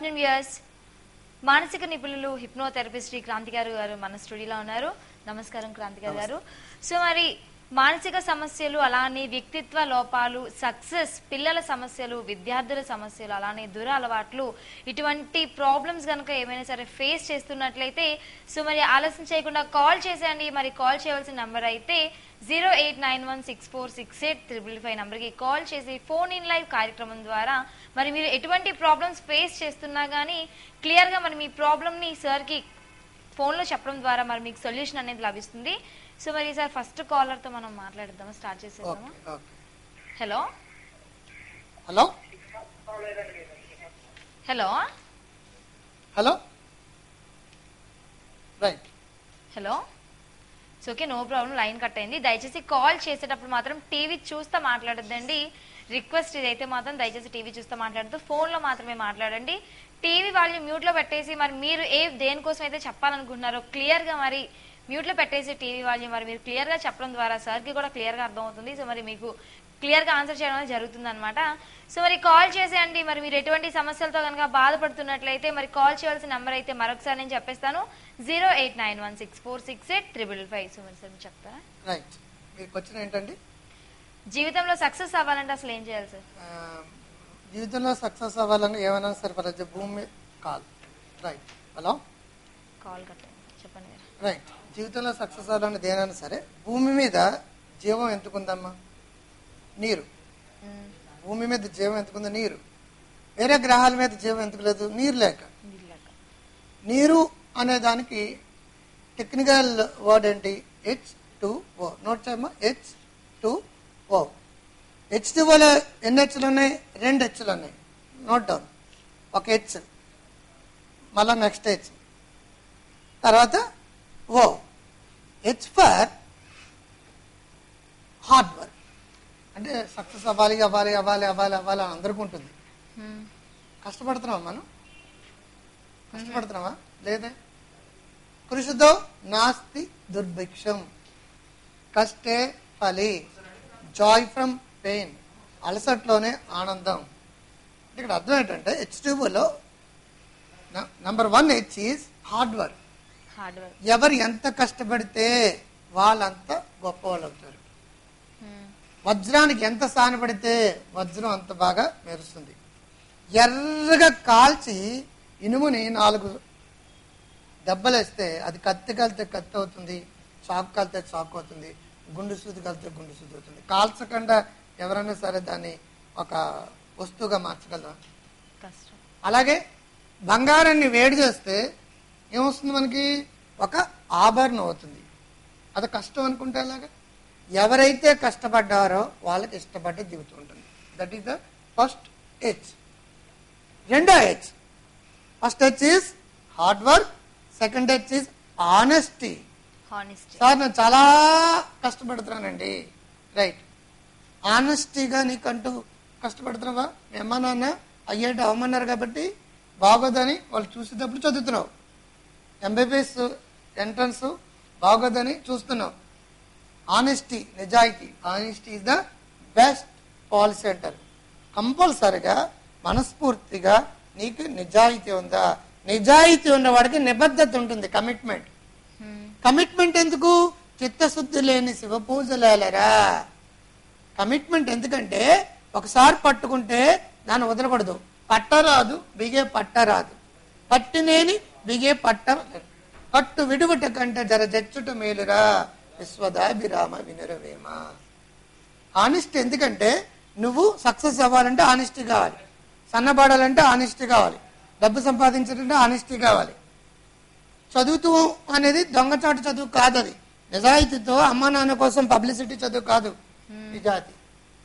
Afternoon viewers మానసిక నిపుణులు hypnotherapist Shri Kranti గారు గారు మన స్టూడియోలో ఉన్నారు నమస్కారం క్రాంతి గారు గారు సో మరి మానసిక సమస్యలు అలానే వ్యక్తిత్వ లోపాలు సక్సెస్ పిల్లల సమస్యలు విద్యార్థుల సమస్యలు అలానే దుర అలవాట్లు ఇటువంటి ప్రాబ్లమ్స్ కనుక ఏమైనా సరే ఫేస్ చేస్తున్నట్లయితే సో మరి ఆలస్యం చేయకుండా కాల్ చేసేయండి మరి కాల్ చేయవలసిన నంబర్ అయితే zero eight nine one six four six eight triple five నంబర్కి కాల్ చేసి ఫోన్ ఇన్ లైవ్ కార్యక్రమం ద్వారా మరి మీరు ఎటువంటి ప్రాబ్లమ్స్ ఫేస్ చేస్తున్నా కానీ క్లియర్గా మరి మీ ప్రాబ్లమ్ని సార్కి ఫోన్లో చెప్పడం ద్వారా మరి మీకు సొల్యూషన్ అనేది లభిస్తుంది సో మరి సార్ ఫస్ట్ కాలర్తో మనం మాట్లాడదామా స్టార్ట్ చేసేద్దామా okay okay hello hello hello hello right hello so okay no problem line cut అయింది దయచేసి కాల్ చేసేటప్పుడు మాత్రం టీవీ చూస్తా మాట్లాడొద్దండి రిక్వెస్ట్ ఇదైతే మాత్రం దయచేసి టీవీ చూస్తూ మాట్లాడుతూ ఫోన్లో మాత్రమే మాట్లాడండి టీవీ వాళ్ళు మ్యూట్లో పెట్టేసి మరి మీరు ఏ దేనికోసం అయితే చెప్పాలనుకుంటున్నారో క్లియర్గా మరి మ్యూట్లో పెట్టేసి టీవీ వాళ్ళు మరి మీరు క్లియర్గా చెప్పడం ద్వారా సార్కి కూడా క్లియర్గా అర్థమవుతుంది సో మరి మీకు క్లియర్గా ఆన్సర్ చేయడం అనేది జరుగుతుంది అనమాట సో మరి కాల్ చేసేయండి మరి మీరు ఎటువంటి సమస్యలతో కనుక బాధపడుతున్నట్లయితే మరి కాల్ చేయాల్సిన నెంబర్ అయితే మరొకసారి నేను చెప్పేస్తాను zero eight nine one six four six eight triple five so మరి సార్ మీరు చెప్తారా రైట్ మీ క్వశ్చన్ ఏంటండి జీవితంలో సక్సెస్ అవ్వాలంటే అసలు ఏం చేయాలి సార్ ఆ, జీవితంలో సక్సెస్ అవ్వాలని ఏమైనా సరే ఫర్ భూమి call right hello call cut చెప్పండి మీరు రైట్ జీవితంలో సక్సెస్ అవ్వాలని దేనైనా సరే భూమి మీద జీవం ఎందుకుందమ్మా నీరు మ్మ్. భూమి మీద జీవం ఎందుకుంది నీరు వేరే గ్రహాల మీద జీవం ఎందుకు లేదు నీరు లేక వీళ్ళక. నీరు అనే దానికి టెక్నికల్ వర్డ్ ఏంటి హెచ్ టు ఓ నోట్ చేయమ్మా H two O H two ఓలో ఎన్ని హెచ్లు ఉన్నాయి రెండు హెచ్లు ఉన్నాయి నోట్ డౌన్ ఒక హెచ్ మళ్ళా నెక్స్ట్ హెచ్ తర్వాత O H for hard work అంటే సక్సెస్ అవ్వాలి అవ్వాలి అవ్వాలి అవ్వాలి అవ్వాలి అని అందరికీ ఉంటుంది మ్మ్. కష్టపడుతున్నావా మనం కష్టపడుతున్నావా లేదే కృషితో నాస్తి దుర్భిక్షం కష్టే ఫలి జాయ్ ఫ్రమ్ పెయిన్ అలసట్లోనే ఆనందం అంటే ఇక్కడ అర్థం ఏంటంటే హెచ్ట్యూబులో number one H is hard work hard work ఎవరు ఎంత కష్టపడితే వాళ్ళంత గొప్ప వాళ్ళు అవుతారు మ్మ్. వజ్రానికి ఎంత సానపడితే వజ్రం అంత బాగా మెరుస్తుంది ఎర్రగా కాల్చి ఇనుముని నాలుగు దెబ్బలేస్తే అది కత్తి కలితే కత్తి అవుతుంది చాకు కలితే చాకు అవుతుంది గుండు సూది కలితే గుండు సూది అవుతుంది కాల్చకుండా ఎవరైనా సరే దాన్ని ఒక వస్తువుగా మార్చగలరా కష్టం అలాగే బంగారాన్ని వేడి చేస్తే ఏమొస్తుంది మనకి ఒక ఆభరణం అవుతుంది అది కష్టం అనుకుంటే ఎలాగా ఎవరైతే కష్టపడ్డారో వాళ్ళకి ఇష్టపడ్డ జీవితం ఉంటుంది that is the first H రెండో H first H is hard work second H is honesty honesty sir నేను చాలా కష్టపడుతున్నానండి రైట్ ఆనెస్టీగా నీకంటూ కష్టపడుతున్నావా మీ అమ్మ నాన్న అయ్యేట అవ్వమన్నారు కాబట్టి బాగోదని వాళ్ళు చూసేటప్పుడు చదువుతున్నావు ఎంబీబీఎస్ ఎంట్రన్స్ బాగోదని చూస్తున్నావు ఆనెస్టీ నిజాయితీ honesty is the best policy అంటారు కంపల్సరిగా మనస్ఫూర్తిగా నీకు నిజాయితీ ఉందా నిజాయితీ ఉన్నవాడికి నిబద్ధత ఉంటుంది కమిట్మెంట్ కమిట్మెంట్ ఎందుకు చిత్తశుద్ధి లేని శివ పూజలేలరా కమిట్మెంట్ ఎందుకంటే ఒకసారి పట్టుకుంటే దాన్ని వదలకూడదు పట్టరాదు బిగే పట్టరాదు పట్టినేని బిగే పట్ట పట్టు విడుగుట కంటే జర జచ్చుట మేలురా విశ్వదాభిరామ వినురవేమ ఆనెస్ట్ ఎందుకంటే నువ్వు సక్సెస్ అవ్వాలంటే ఆనెస్టీ కావాలి సన్నబడాలంటే ఆనెస్టీ కావాలి డబ్బు సంపాదించాలంటే ఆనెస్టీ కావాలి చదువుతూ అనేది దొంగచాటు చదువు కాదు అది నిజాయితీతో అమ్మా నాన్న కోసం పబ్లిసిటీ చదువు కాదు నిజాయితీ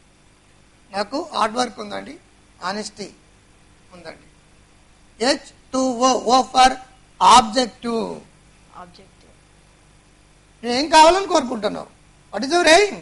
నాకు హార్డ్ వర్క్ ఉందండి ఆనెస్టీ ఉందండి H two O O for objective objective నువ్వు ఏం కావాలని కోరుకుంటున్నావు what is your aim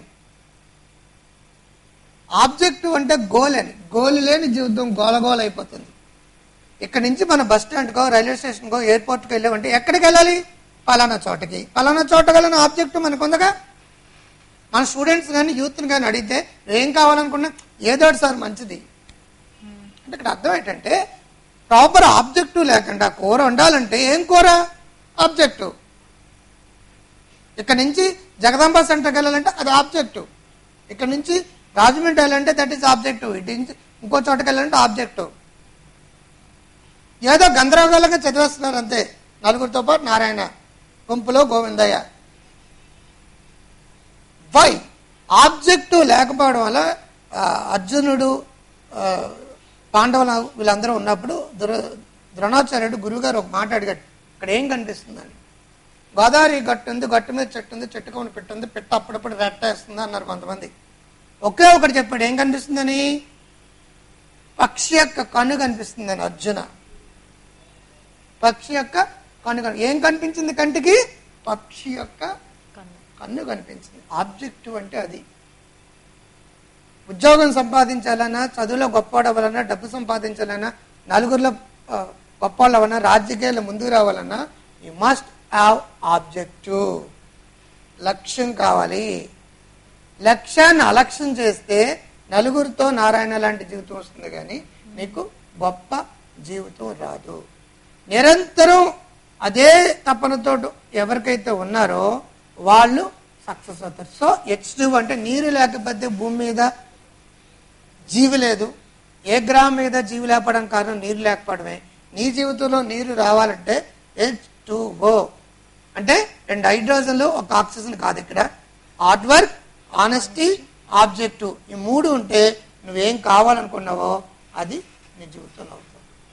objective అంటే గోల్ అని గోల్ లేని జీవితం గోలగోల అయిపోతుంది ఇక్కడ నుంచి మన బస్ స్టాండ్కో రైల్వే స్టేషన్కో ఎయిర్పోర్ట్కి వెళ్ళామంటే ఎక్కడికి వెళ్ళాలి పలానా చోటకి పలానా చోట వెళ్ళిన ఆబ్జెక్టివ్ మనకు ఉందగా మన స్టూడెంట్స్ కానీ యూత్ని కానీ అడిగితే ఏం కావాలనుకున్నా ఏదో ఒకటి సార్ మంచిది అంటే ఇక్కడ అర్థం ఏంటంటే ప్రాపర్ ఆబ్జెక్టివ్ లేకుండా కూర వండాలంటే ఏం కూర ఆబ్జెక్టివ్ ఇక్కడ నుంచి జగదాంబ సెంటర్కి వెళ్ళాలంటే అది ఆబ్జెక్టివ్ ఇక్కడ నుంచి రాజమండ్రి వెళ్ళాలంటే దట్ ఈస్ ఆబ్జెక్టివ్ ఇటు నుంచి ఇంకో చోటకి వెళ్ళాలంటే ఆబ్జెక్టివ్ ఏదో గందరగోళంగా చదివేస్తున్నారు అంతే నలుగురితో పాటు నారాయణ గుంపులో గోవిందయ్య వై ఆబ్జెక్టివ్ లేకపోవడం వల్ల ఆ, అర్జునుడు ఆ, పాండవుల వీళ్ళందరూ ఉన్నప్పుడు ద్ర ద్రోణాచార్యుడు గురువుగారు ఒక మాట అడిగాడు ఇక్కడ ఏం కనిపిస్తుందని గోదావరి గట్టు ఉంది గట్టు మీద చెట్టు ఉంది చెట్టు కొన పెట్టు ఉంది పెట్ట అప్పుడప్పుడు రెట్టేస్తుంది అన్నారు కొంతమంది ఒకే ఒకటి చెప్పాడు ఏం కనిపిస్తుందని పక్షి యొక్క కన్ను కనిపిస్తుందని అర్జున పక్షి యొక్క కన్ను కని ఏం కనిపించింది కంటికి పక్షి యొక్క కన్ను కన్ను కనిపించింది ఆబ్జెక్టివ్ అంటే అది ఉద్యోగం సంపాదించాలన్నా చదువులో గొప్పవాడవ్వాలన్నా డబ్బు సంపాదించాలన్నా నలుగురిలో ఆ, గొప్పవాళ్ళు అవ్వాలన్నా రాజకీయాలు ముందుకు రావాలన్నా యు మస్ట్ హ్యావ్ ఆబ్జెక్టివ్ లక్ష్యం కావాలి లక్ష్యాన్ని అలక్ష్యం చేస్తే నలుగురితో నారాయణ లాంటి జీవితం వస్తుంది కానీ నీకు గొప్ప జీవితం రాదు నిరంతరం అదే తపనతో ఎవరికైతే ఉన్నారో వాళ్ళు సక్సెస్ అవుతారు సో హెచ్ అంటే నీరు లేకపోతే భూమి మీద జీవి లేదు ఏ గ్రహం మీద జీవి లేపడం కారణం నీరు లేకపోవడమే నీ జీవితంలో నీరు రావాలంటే హెచ్ టూ ఓ అంటే రెండు హైడ్రోజన్లు ఒక ఆక్సిజన్ కాదు ఇక్కడ హార్డ్ వర్క్ ఆనెస్టీ ఆబ్జెక్టివ్ ఈ మూడు ఉంటే నువ్వేం కావాలనుకున్నావో అది నీ జీవితంలో అవుతుంది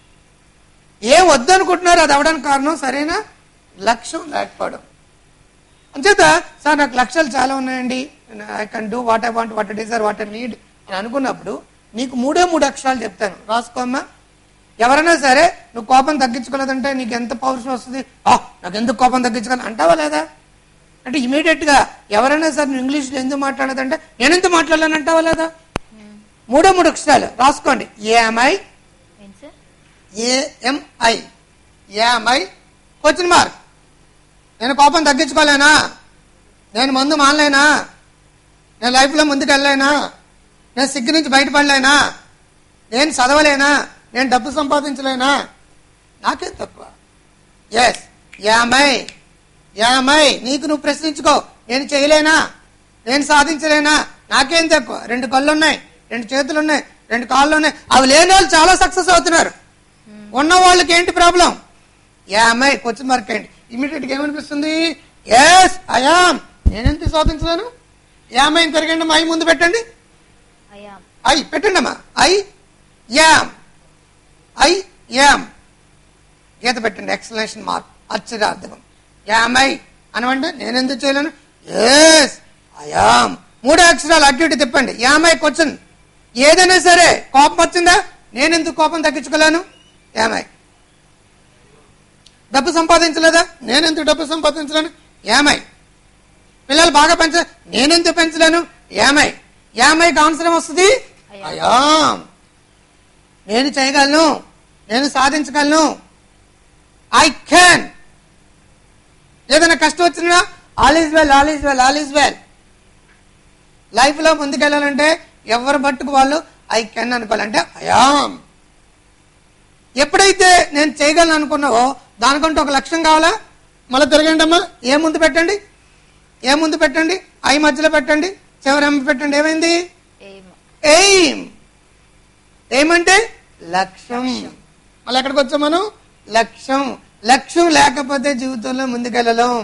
ఏం వద్దనుకుంటున్నారో అది అవడానికి కారణం సరైన లక్ష్యం లేకపోవడం అంచేత సార్ నాకు లక్ష్యాలు చాలా ఉన్నాయండి I can do what I want what desire what I need అని అనుకున్నప్పుడు నీకు మూడే మూడు అక్షరాలు చెప్తాను రాసుకోమ్మా ఎవరైనా సరే నువ్వు కోపం తగ్గించుకోలేదంటే నీకు ఎంత పౌరుషం వస్తుంది ఆ నాకు ఎందుకు కోపం తగ్గించుకోవాలి అంటావా లేదా అంటే ఇమీడియట్ గా ఎవరైనా సరే నువ్వు ఇంగ్లీష్లో ఎందుకు మాట్లాడదంటే నేను ఎందుకు మాట్లాడలేను అంటావా లేదా మూడే మూడు అక్షరాలు రాసుకోండి ఏఎంఐ ఏంటి sir AMI AMI question mark నేను కోపం తగ్గించుకోలేనా నేను మందు మానలేనా నేను లైఫ్లో ముందుకు వెళ్ళలేనా నేను సిగ్గు నుంచి బయటపడలేనా నేను చదవలేనా నేను డబ్బు సంపాదించలేనా నాకేం తక్కువ ఎస్ యామై యామై నీకు నువ్వు ప్రశ్నించుకో నేను చేయలేనా నేను సాధించలేనా నాకేం తక్కువ రెండు కళ్ళు ఉన్నాయి రెండు చేతులు ఉన్నాయి రెండు కాళ్ళు ఉన్నాయి అవి లేని వాళ్ళు చాలా సక్సెస్ అవుతున్నారు ఉన్న వాళ్ళకి ఏంటి ప్రాబ్లం యామై క్వశ్చన్ మార్క్ ఏంటి ఇమీడియట్ గా ఏమనిపిస్తుంది ఎస్ ఐఆమ్ నేనెంత సాధించలేను యామై తిరగండి ఐ ముందు పెట్టండి అయ్యా ఐ పెట్టండి అమ్మా ఐ యామ్ ఐ యామ్ గీత పెట్టండి ఎక్స్ప్లెనేషన్ మార్క్ అక్షరార్థకం యామై అనవండి నేను ఎందుకు చేయలేను ఎస్ ఐఆమ్ మూడు అక్షరాలు అటు ఇటు తిప్పండి యామై క్వశ్చన్ ఏదైనా సరే కోపం వచ్చిందా నేను ఎందుకు కోపం తగ్గించుకోలేను యామై డబ్బు సంపాదించలేదా నేను ఎందుకు డబ్బు సంపాదించలేను యామై పిల్లలు బాగా పెంచ నేనెందుకు పెంచలేను యామై యామైకి ఆన్సర్ ఏమొస్తుంది అయాం నేను చేయగలను నేను సాధించగలను ఐ క్యాన్ ఏదైనా కష్టం వచ్చినా all is well all is well all is well life లో ముందుకెళ్ళాలంటే ఎవరు మట్టుకు వాళ్ళు ఐ కెన్ అనుకోవాలంటే అయాం ఎప్పుడైతే నేను చేయగలను అనుకున్నావో దానికంటే ఒక లక్ష్యం కావాలా మళ్ళీ తిరగండి అమ్మా ఏ ముందు పెట్టండి ఏ ముందు పెట్టండి ఐ మధ్యలో పెట్టండి చివరి ఎం పెట్టండి ఏమైంది ఏం ఎయిమ్ ఏమంటే లక్ష్యం మళ్ళీ ఎక్కడికి వచ్చాం మనం లక్ష్యం లక్ష్యం లేకపోతే జీవితంలో ముందుకెళ్ళలేం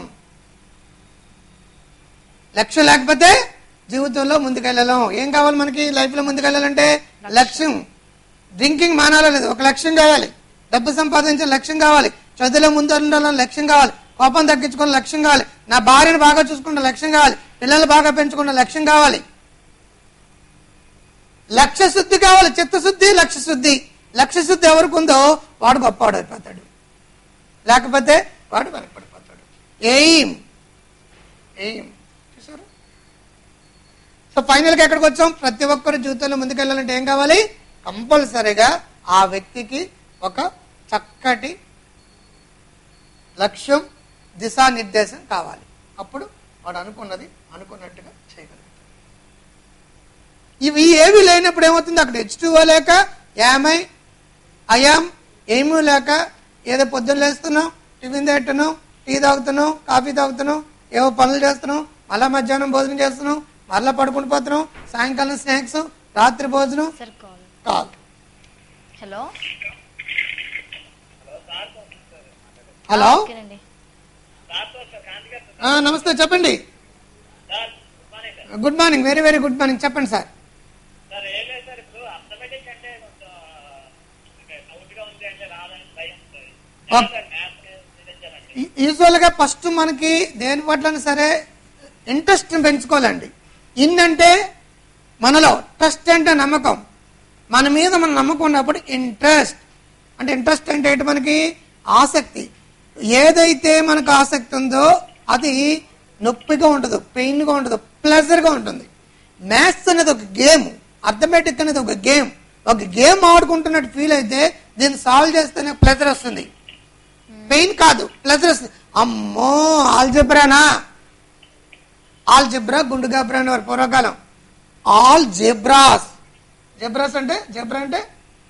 లక్ష్యం లేకపోతే జీవితంలో ముందుకెళ్ళలేం ఏం కావాలి మనకి లైఫ్ లో ముందుకెళ్ళాలంటే లక్ష్యం డ్రింకింగ్ మానాలో లేదు ఒక లక్ష్యం కావాలి డబ్బు సంపాదించే లక్ష్యం కావాలి చదువులో ముందు ఉండాలని లక్ష్యం కావాలి కోపం తగ్గించుకున్న లక్ష్యం కావాలి నా భార్యను బాగా చూసుకున్న లక్ష్యం కావాలి పిల్లలు బాగా పెంచుకున్న లక్ష్యం కావాలి లక్ష్య శుద్ధి కావాలి చిత్తశుద్ధి లక్ష్య శుద్ధి లక్ష్య శుద్ధి ఎవరికి ఉందో వాడు గొప్పవాడు అయిపోతాడు లేకపోతే వాడు వెనకపడిపోతాడు ఎయిమ్ ఎయిమ్ చూసారా సో ఫైనల్గా ఎక్కడికి వచ్చాం ప్రతి ఒక్కరు జీవితంలో ముందుకెళ్ళాలంటే ఏం కావాలి కంపల్సరీగా ఆ వ్యక్తికి ఒక చక్కటి లక్ష్యం దిశానిర్దేశం కావాలి అప్పుడు వాడు అనుకున్నది అనుకున్నట్టుగా చేయగలుగుతాడు ఇవి ఏవి లేనప్పుడు ఏమవుతుంది అక్కడ హెచ్ టూ లేక యామై అయామ్ ఏమీ లేక ఏదో పొద్దున్న లేస్తున్నాం టిఫిన్ తింటున్నాం టీ తాగుతున్నాం కాఫీ తాగుతున్నాం ఏవో పనులు చేస్తున్నాం మళ్ళా మధ్యాహ్నం భోజనం చేస్తున్నాం మళ్ళా పడుకుని పోతున్నాం సాయంకాలం స్నాక్స్ రాత్రి భోజనం sir call call hello hello ఓకేనండి ఆ, నమస్తే చెప్పండి good morning very very good morning చెప్పండి సార్ సార్ ఏం లేదు సార్ ఇప్పుడు అర్థమెటిక్ అంటే కొంచెం డౌట్ గా ఉంది అంటే రాదని భయం ఉంటుంది ఓకే. సార్ మ్యాథ్స్ నిలించాలంటే ఈ- యూజువల్ గా ఫస్ట్ మనకి దేని పట్లైనా సరే ఇంట్రెస్ట్ పెంచుకోవాలండి ఇన్నంటే మనలో ట్రస్ట్ అంటే నమ్మకం మన మీద మన నమ్మకం ఉన్నప్పుడు ఇంట్రెస్ట్ అంటే ఇంట్రెస్ట్ అంటే ఏంటి మనకి ఆసక్తి ఏదైతే మనకు ఆసక్తి ఉందో అది నొప్పిగా ఉండదు పెయిన్గా ఉండదు ప్లెజర్గా ఉంటుంది మ్యాథ్స్ అనేది ఒక గేమ్ అర్థమెటిక్ అనేది ఒక గేమ్ ఒక గేమ్ ఆడుకుంటున్నట్టు ఫీల్ అయితే దీన్ని సాల్వ్ చేస్తేనే ప్లెజర్ వస్తుంది పెయిన్ కాదు ప్లెజర్ వస్తుంది అమ్మో ఆల్జబ్రానా ఆల్ జిబ్రా గుండు గాబ్రా అనేవారు పూర్వకాలం ఆల్ జెబ్రాస్ జెబ్రాస్ అంటే జెబ్రా అంటే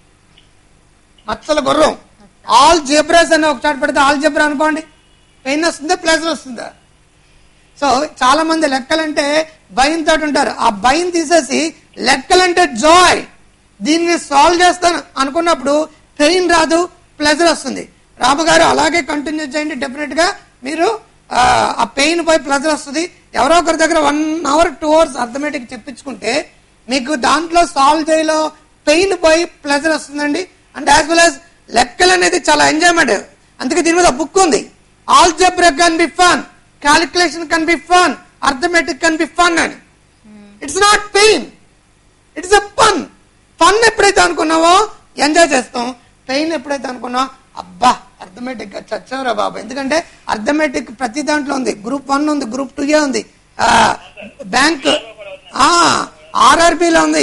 మచ్చల గుర్రం ఆల్ జెబ్రాస్ అని ఒక చాట పెడితే ఆల్ జెబ్రా అనుకోండి పెయిన్ వస్తుందా ప్లెజర్ వస్తుందా సో చాలా మంది లెక్కలంటే భయంతో ఉంటారు ఆ భయం తీసేసి లెక్కలంటే జాయ్ దీన్ని సాల్వ్ చేస్తాను అనుకున్నప్పుడు పెయిన్ రాదు ప్లెజర్ వస్తుంది రామగారు అలాగే కంటిన్యూ చేయండి డెఫినెట్ గా మీరు ఆ, ఆ పెయిన్ పోయి ప్లెజర్ వస్తుంది ఎవరో ఒకరి దగ్గర one hour two hours arithmetic చెప్పించుకుంటే మీకు దాంట్లో సాల్వ్ చేయలో పెయిన్ పోయి ప్లెజర్ వస్తుందండి అండ్ యాజ్ వెల్ యాజ్ లెక్కలు అనేది చాలా ఎంజాయ్మెంట్ అందుకే దీని మీద బుక్ ఉంది algebra can be fun calculation can be fun arithmetic can be fun అని it's not pain it's a fun fun ఎప్పుడైతే అనుకున్నావో ఎంజాయ్ చేస్తాం పెయిన్ ఎప్పుడైతే అనుకున్నావో అబ్బా అర్థమెటిక్ గా చచ్చావురా బాబు ఎందుకంటే అర్థమెటిక్ ప్రతి దాంట్లో ఉంది గ్రూప్ వన్ ఉంది గ్రూప్ టూ ఏ ఉంది బ్యాంక్ ఆర్ఆర్బిలో ఉంది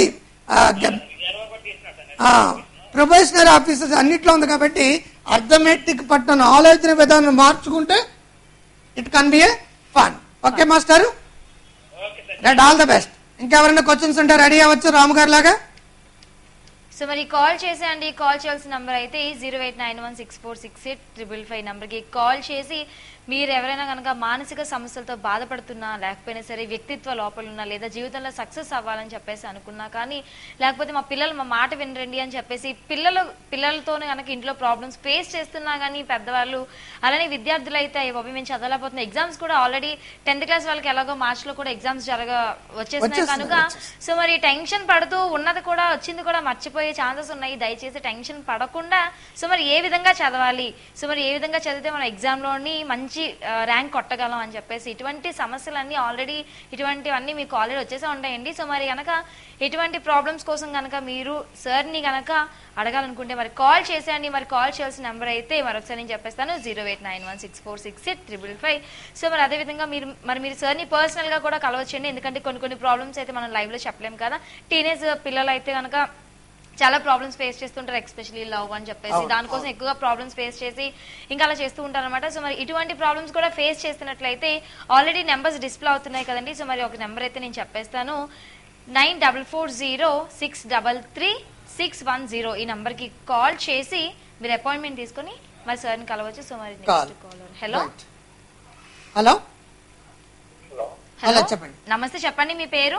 ప్రొఫెషనల్ ఆఫీసర్స్ అన్నిట్లో ఉంది కాబట్టి అర్థమెటిక్ పట్టిన ఆలోచన విధానం మార్చుకుంటే it can be a fun okay మాస్టారు okay sir right all the best ఇంకెవరైనా క్వశ్చన్స్ ఉంటే రెడీ అవ్వచ్చు రాము గారు లాగా సో మరి కాల్ చేసేయండి కాల్ చేయాల్సిన నంబర్ అయితే zero eight nine one six four six eight triple five నంబర్కి కాల్ చేసి మీరు ఎవరైనా కనుక మానసిక సమస్యలతో బాధపడుతున్నా లేకపోయినా సరే వ్యక్తిత్వ లోపలున్నా లేదా జీవితంలో సక్సెస్ అవ్వాలని చెప్పేసి అనుకున్నా కానీ లేకపోతే మా పిల్లలు మా మాట వినరండి అని చెప్పేసి పిల్లలు పిల్లలతోనే కనుక ఇంట్లో ప్రాబ్లమ్స్ ఫేస్ చేస్తున్నా కానీ పెద్దవాళ్ళు అలానే విద్యార్థులు అయితే అయ్యో బాబు మేము చదవలేకపోతున్నాం ఎగ్జామ్స్ కూడా ఆల్రెడీ టెన్త్ క్లాస్ వాళ్ళకి ఎలాగో మార్చ్ లో కూడా ఎగ్జామ్స్ జరగ వచ్చేసినాయి వచ్చేస్తున్నాయి, కనుక సో మరి టెన్షన్ పడుతూ ఉన్నది కూడా వచ్చింది కూడా మర్చిపోయే ఛాన్సెస్ ఉన్నాయి దయచేసి టెన్షన్ పడకుండా సో మరి ఏ విధంగా చదవాలి సో మరి ఏ విధంగా చదివితే మనం ఎగ్జామ్ లోని మంచి ర్యాంక్ కొట్టగలం అని చెప్పేసి ఇటువంటి సమస్యలన్నీ ఆల్రెడీ ఇటువంటివన్నీ మీకు ఆల్రెడీ వచ్చేసే ఉంటాయండి సో మరి కనుక ఎటువంటి ప్రాబ్లమ్స్ కోసం కనుక మీరు సార్ని కనుక అడగాలనుకుంటే మరి కాల్ చేసేయండి మరి కాల్ చేయాల్సిన నెంబర్ అయితే మరొకసారి నేను చెప్పేస్తాను zero eight nine one six four six eight triple five so మరి అదేవిధంగా మీరు మరి మీరు సార్ని పర్సనల్ గా కూడా కలవచ్చండి ఎందుకంటే కొన్ని కొన్ని ప్రాబ్లమ్స్ అయితే మనం లైవ్ లో చెప్పలేం కదా టీనేజ్ పిల్లలు అయితే కనుక చాలా ప్రాబ్లమ్స్ ఫేస్ చేస్తుంటారు ఎస్పెషలీ లవ్ అని చెప్పేసి అవును, దానికోసం ఎక్కువగా ప్రాబ్లమ్స్ ఫేస్ చేసి ఇంకా అలా చేస్తూ ఉంటారు అనమాట సో మరి ఇటువంటి ప్రాబ్లమ్స్ కూడా ఫేస్ చేస్తున్నట్లయితే ఆల్రెడీ నెంబర్స్ డిస్ప్లే అవుతున్నాయి కదండి సో మరి ఒక నెంబర్ అయితే నేను చెప్పేస్తాను nine double four zero six double three six one zero ఈ నంబర్కి కాల్ చేసి మీరు అపాయింట్మెంట్ తీసుకొని మరి సార్ని కలవచ్చు సో మరి call next caller hello hello hello hello చెప్పండి నమస్తే చెప్పండి మీ పేరు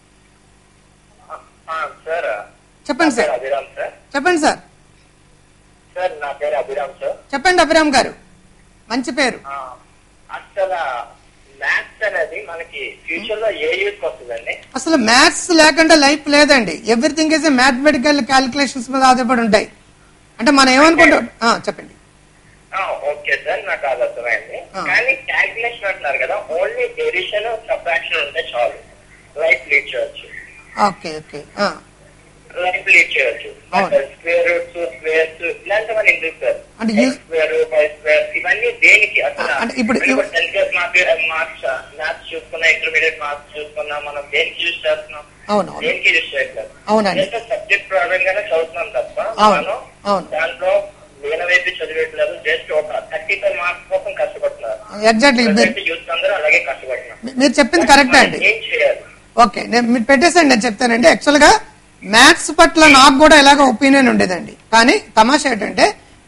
సార్ చెప్పండి సార్ అభిరామ్ సార్ చెప్పండి సార్ సార్ నా పేరు అభిరామ్ సార్ చెప్పండి అభిరామ్ గారు మంచి పేరు ఆ, అసలు మ్యాథ్స్ అనేది మనకి ఫ్యూచర్ లో ఏ యూజ్ వస్తుందండి అసలు మ్యాథ్స్ లేకుండా లైఫ్ లేదండి ఎవ్రీథింగ్ ఇస్ మ్యాథమెటికల్ క్యాలిక్యులేషన్స్ మీద ఆధారపడి ఉంటాయి అంటే మనం ఏమనుకుంటాం ఆ, చెప్పండి ఆ, ఓకే సార్ నాకు అది అర్థమైంది ఆ. కానీ క్యాల్కులేషన్ అంటున్నారు కదా ఓన్లీ ఎడిషన్ సబ్ట్రాక్షన్ ఉంటే చాలు లైఫ్ లీడ్ చేయొచ్చు ఓకే ఓకే ఆ, లైఫ్ లీడ్ చేయొచ్చు అవును. స్క్వేర్ రూట్స్ స్క్వేర్స్ ఇలాంటివన్నీ ఎందుకు సార్ అంటే use- స్క్వేర్ ఫైవ్ స్క్వేర్ ఇవన్నీ దేనికి అసలు అంటే ఇప్పుడు- ఇప్పుడు- tenth class marks marks maths చూసుకున్నా ఇంటర్మీడియట్ మార్క్స్ చూసుకున్నా మనం దేనికి యూజ్ చేస్తున్నాం అవును, అవును. దేనికి యూజ్ చేయట్లేదు అవునండి. సబ్జెక్ట్ పరంగానే చదువుతున్నాం తప్ప అవును, మనం అవును. దాంట్లో వేల వైపు చదివేట్లేదు జస్ట్ ఒక థర్టీ ఫైవ్ మార్క్స్ కోసం కష్టపడుతున్నారు ఎగ్జాక్ట్లీ మీరు ప్రజెంట్ యూత్ అందరూ అలాగే కష్టపడుతున్నారు మీరు చెప్పింది కరెక్టే అండి ఏం చేయాలి ఓకే నేను మీరు పెట్టేసండి నేను చెప్తానండి యాక్చువల్గా మ్యాథ్స్ పట్ల నాకు కూడా ఇలాగ ఒపీనియన్ ఉండేదండి కానీ తమాషా ఏంటంటే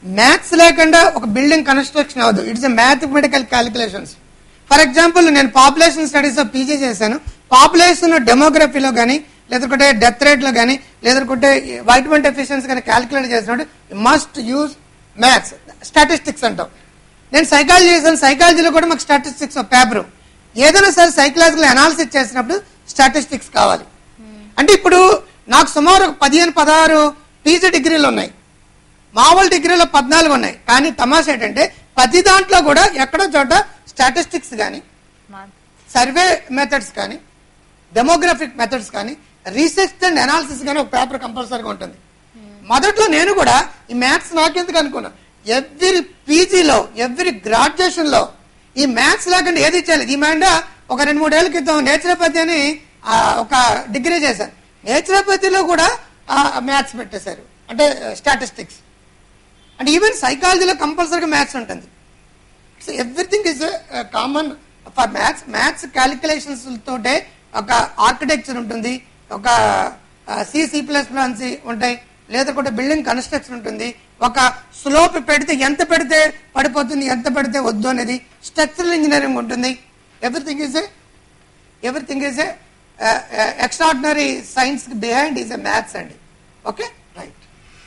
మ్యాథ్స్ లేకుండా ఒక బిల్డింగ్ కన్స్ట్రక్షన్ అవ్వదు it's a mathematical calculations for example నేను పాపులేషన్ స్టడీస్ లో పీజీ చేశాను పాపులేషన్ డెమోగ్రఫీలో కానీ లేదంటే డెత్ రేట్ లో కానీ లేదంటే వైటమిన్ డెఫిషియన్సీ కానీ క్యాలిక్యులేట్ చేసినప్పుడు మస్ట్ యూజ్ మ్యాథ్స్ స్టాటిస్టిక్స్ అంటాం నేను సైకాలజీ చేశాను సైకాలజీలో కూడా మాకు స్టాటిస్టిక్స్ పేపర్ ఏదైనా సరే సైకలాజికల్ అనాలిసిస్ చేసినప్పుడు స్టాటిస్టిక్స్ కావాలి అంటే ఇప్పుడు నాకు సుమారు ఒక పదిహేను పదహారు పీజీ డిగ్రీలు ఉన్నాయి మామూలు డిగ్రీలో పద్నాలుగు ఉన్నాయి కానీ తమాషా ఏంటంటే ప్రతి దాంట్లో కూడా ఎక్కడో చోట స్టాటిస్టిక్స్ కానీ మా- సర్వే మెథడ్స్ కానీ డెమోగ్రఫిక్ మెథడ్స్ కానీ రీసెర్చ్ అండ్ అనాలిసిస్ కానీ ఒక పేపర్ కంపల్సరీగా ఉంటుంది మొదట్లో నేను కూడా ఈ మ్యాథ్స్ నాకెందుకు అనుకున్నా ఎవ్రీ పీజీలో ఎవ్రీ గ్రాడ్యుయేషన్ లో ఈ మ్యాథ్స్ లేకుండా ఏది చేయలేదు ఈ మైండ్ ఒక రెండు మూడేళ్ల క్రితం నేచురోపతి అని ఆ, ఒక డిగ్రీ చేశాను నేచురోపతిలో కూడా మ్యాథ్స్ పెట్టేశారు అంటే స్టాటిస్టిక్స్ అంటే ఈవెన్ సైకాలజీలో కంపల్సరీగా మ్యాథ్స్ ఉంటుంది so everything is common for maths maths calculations తోటే ఒక ఆర్కిటెక్చర్ ఉంటుంది ఒక సి సి ప్లస్ ప్లాన్స్ ఉంటాయి లేదా కూడా బిల్డింగ్ కన్స్ట్రక్షన్ ఉంటుంది ఒక స్లోప్ పెడితే ఎంత పెడితే పడిపోతుంది ఎంత పెడితే వద్దు అనేది స్ట్రక్చరల్ ఇంజనీరింగ్ ఉంటుంది everything is a everything is a extraordinary science behind is a maths అండి ఓకే రైట్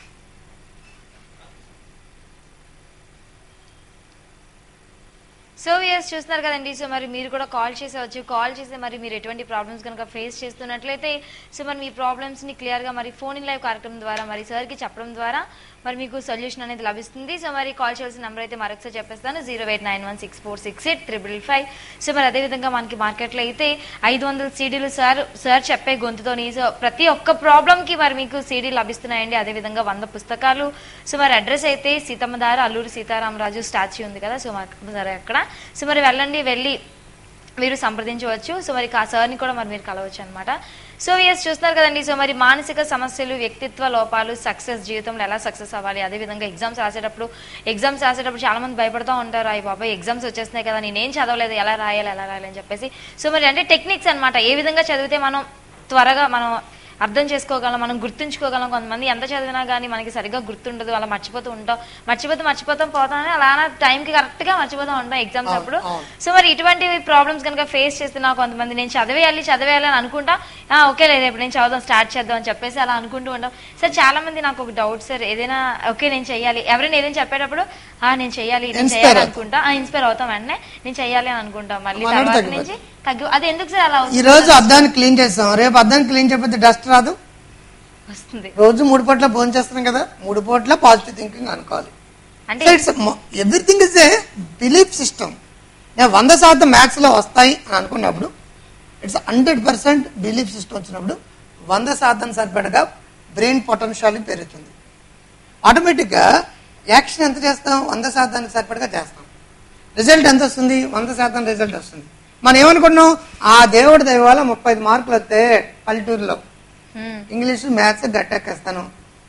సో ఎస్ చూస్తున్నారు కదండి సో మరి మీరు కూడా కాల్ చేసేవచ్చు కాల్ చేసి మరి మీరు ఎటువంటి ప్రాబ్లమ్స్ కనుక ఫేస్ చేస్తున్నట్లయితే సో మరి మీ ప్రాబ్లమ్స్ ని క్లియర్ గా మరి ఫోన్ ఇన్ లైవ్ కార్యక్రమం ద్వారా మరి సార్ కి చెప్పడం ద్వారా మరి మీకు సొల్యూషన్ అనేది లభిస్తుంది సో మరి కాల్ చేయాల్సిన నెంబర్ అయితే మరొకసారి చెప్పేస్తాను zero eight nine one six four six eight triple five so మరి అదేవిధంగా మనకి మార్కెట్లో అయితే ఐదు వందల సీడీలు సార్ సార్ చెప్పే గొంతుతోని సో ప్రతి ఒక్క ప్రాబ్లం కి మరి మీకు సీడీ లభిస్తున్నాయండి అదేవిధంగా వంద పుస్తకాలు సో మరి అడ్రస్ అయితే సీతమ్మదార అల్లూరి సీతారామరాజు స్టాచ్యూ ఉంది కదా సో మాకు సరే అక్కడ సో మరి వెళ్ళండి వెళ్ళి మీరు సంప్రదించవచ్చు సో మరి ఆ సార్ని కూడా మరి మీరు కలవచ్చు అనమాట సో ఎస్ చూస్తున్నారు కదండి సో మరి మానసిక సమస్యలు వ్యక్తిత్వ లోపాలు సక్సెస్ జీవితంలో ఎలా సక్సెస్ అవ్వాలి అదేవిధంగా ఎగ్జామ్స్ రాసేటప్పుడు ఎగ్జామ్స్ రాసేటప్పుడు చాలా మంది భయపడుతూ ఉంటారు అయ్యి బాబాయ్ ఎగ్జామ్స్ వచ్చేస్తున్నాయి కదా నేనేం చదవలేదు ఎలా రాయాలి ఎలా రాయాలి అని చెప్పేసి సో మరి అంటే టెక్నిక్స్ అన్నమాట ఏ విధంగా చదివితే మనం త్వరగా మనం అర్థం చేసుకోగలం మనం గుర్తుంచుకోగలం కొంతమంది ఎంత చదివినా కానీ మనకి సరిగ్గా గుర్తుండదు అలా మర్చిపోతూ ఉంటాం మర్చిపోతూ మర్చిపోతాం పోతాం అని అలా టైంకి కరెక్ట్గా మర్చిపోతూ ఉంటాం ఎగ్జామ్స్ అవును, అప్పుడు అవును. సో మరి ఇటువంటి ప్రాబ్లమ్స్ కనుక ఫేస్ చేస్తున్నా కొంతమంది నేను చదివేయాలి చదివేయాలి అని అనుకుంటా "ఆ, ఓకే లేదు రేపు నేను చదువుదాం స్టార్ట్ చేద్దాం అని చెప్పేసి అలా అనుకుంటూ ఉంటాం సార్ చాలా మంది నాకు ఒక డౌట్ సార్ ఏదైనా ఓకే నేను చెయ్యాలి ఎవరైనా ఏదైనా చెప్పేటప్పుడు ఆ నేను చెయ్యాలి నేను Inspire చేయాలి అవుతాం. అనుకుంటా ఇన్స్పైర్ అవుతాం వెంటనే నేను చెయ్యాలి అని అనుకుంటాం మళ్ళీ మనోడు తర్వాత తగ్గిపోతుంది. నుంచి తగ్గు అది ఎందుకు సార్ అలా ఈ వస్తుంది? రోజు అద్దాన్ని క్లీన్ చేస్తాం రేపు అద్దాన్ని క్లీన్ చేయకపోతే డస్ట్ రాదు వస్తుంది రోజు మూడు పూట్ల భోజనం చేస్తున్నాం కదా మూడు పూట్ల పాజిటివ్ థింకింగ్ అనుకోవాలి అంటే it's everything is a belief system నేను వంద శాతం మ్యాథ్స్ లో వస్తాయి అని అనుకున్నప్పుడు it's hundred percent belief system వచ్చినప్పుడు వంద శాతం సరిపడగా బ్రెయిన్ పొటెన్షియల్ పెరుగుతుంది ఆటోమేటిక్ గా యాక్షన్ ఎంత చేస్తాం వంద శాతానికి సరిపడగా చేస్తాం రిజల్ట్ ఎంత వస్తుంది వంద శాతం రిజల్ట్ వస్తుంది మనం ఏమనుకున్నాం ఆ దేవుడి దైవాల ముప్పై ఐదు మార్కులు వస్తే పల్లెటూరులో హ్మ్. ఇంగ్లీష్ మ్యాథ్స్ గట్టెక్కేస్తాను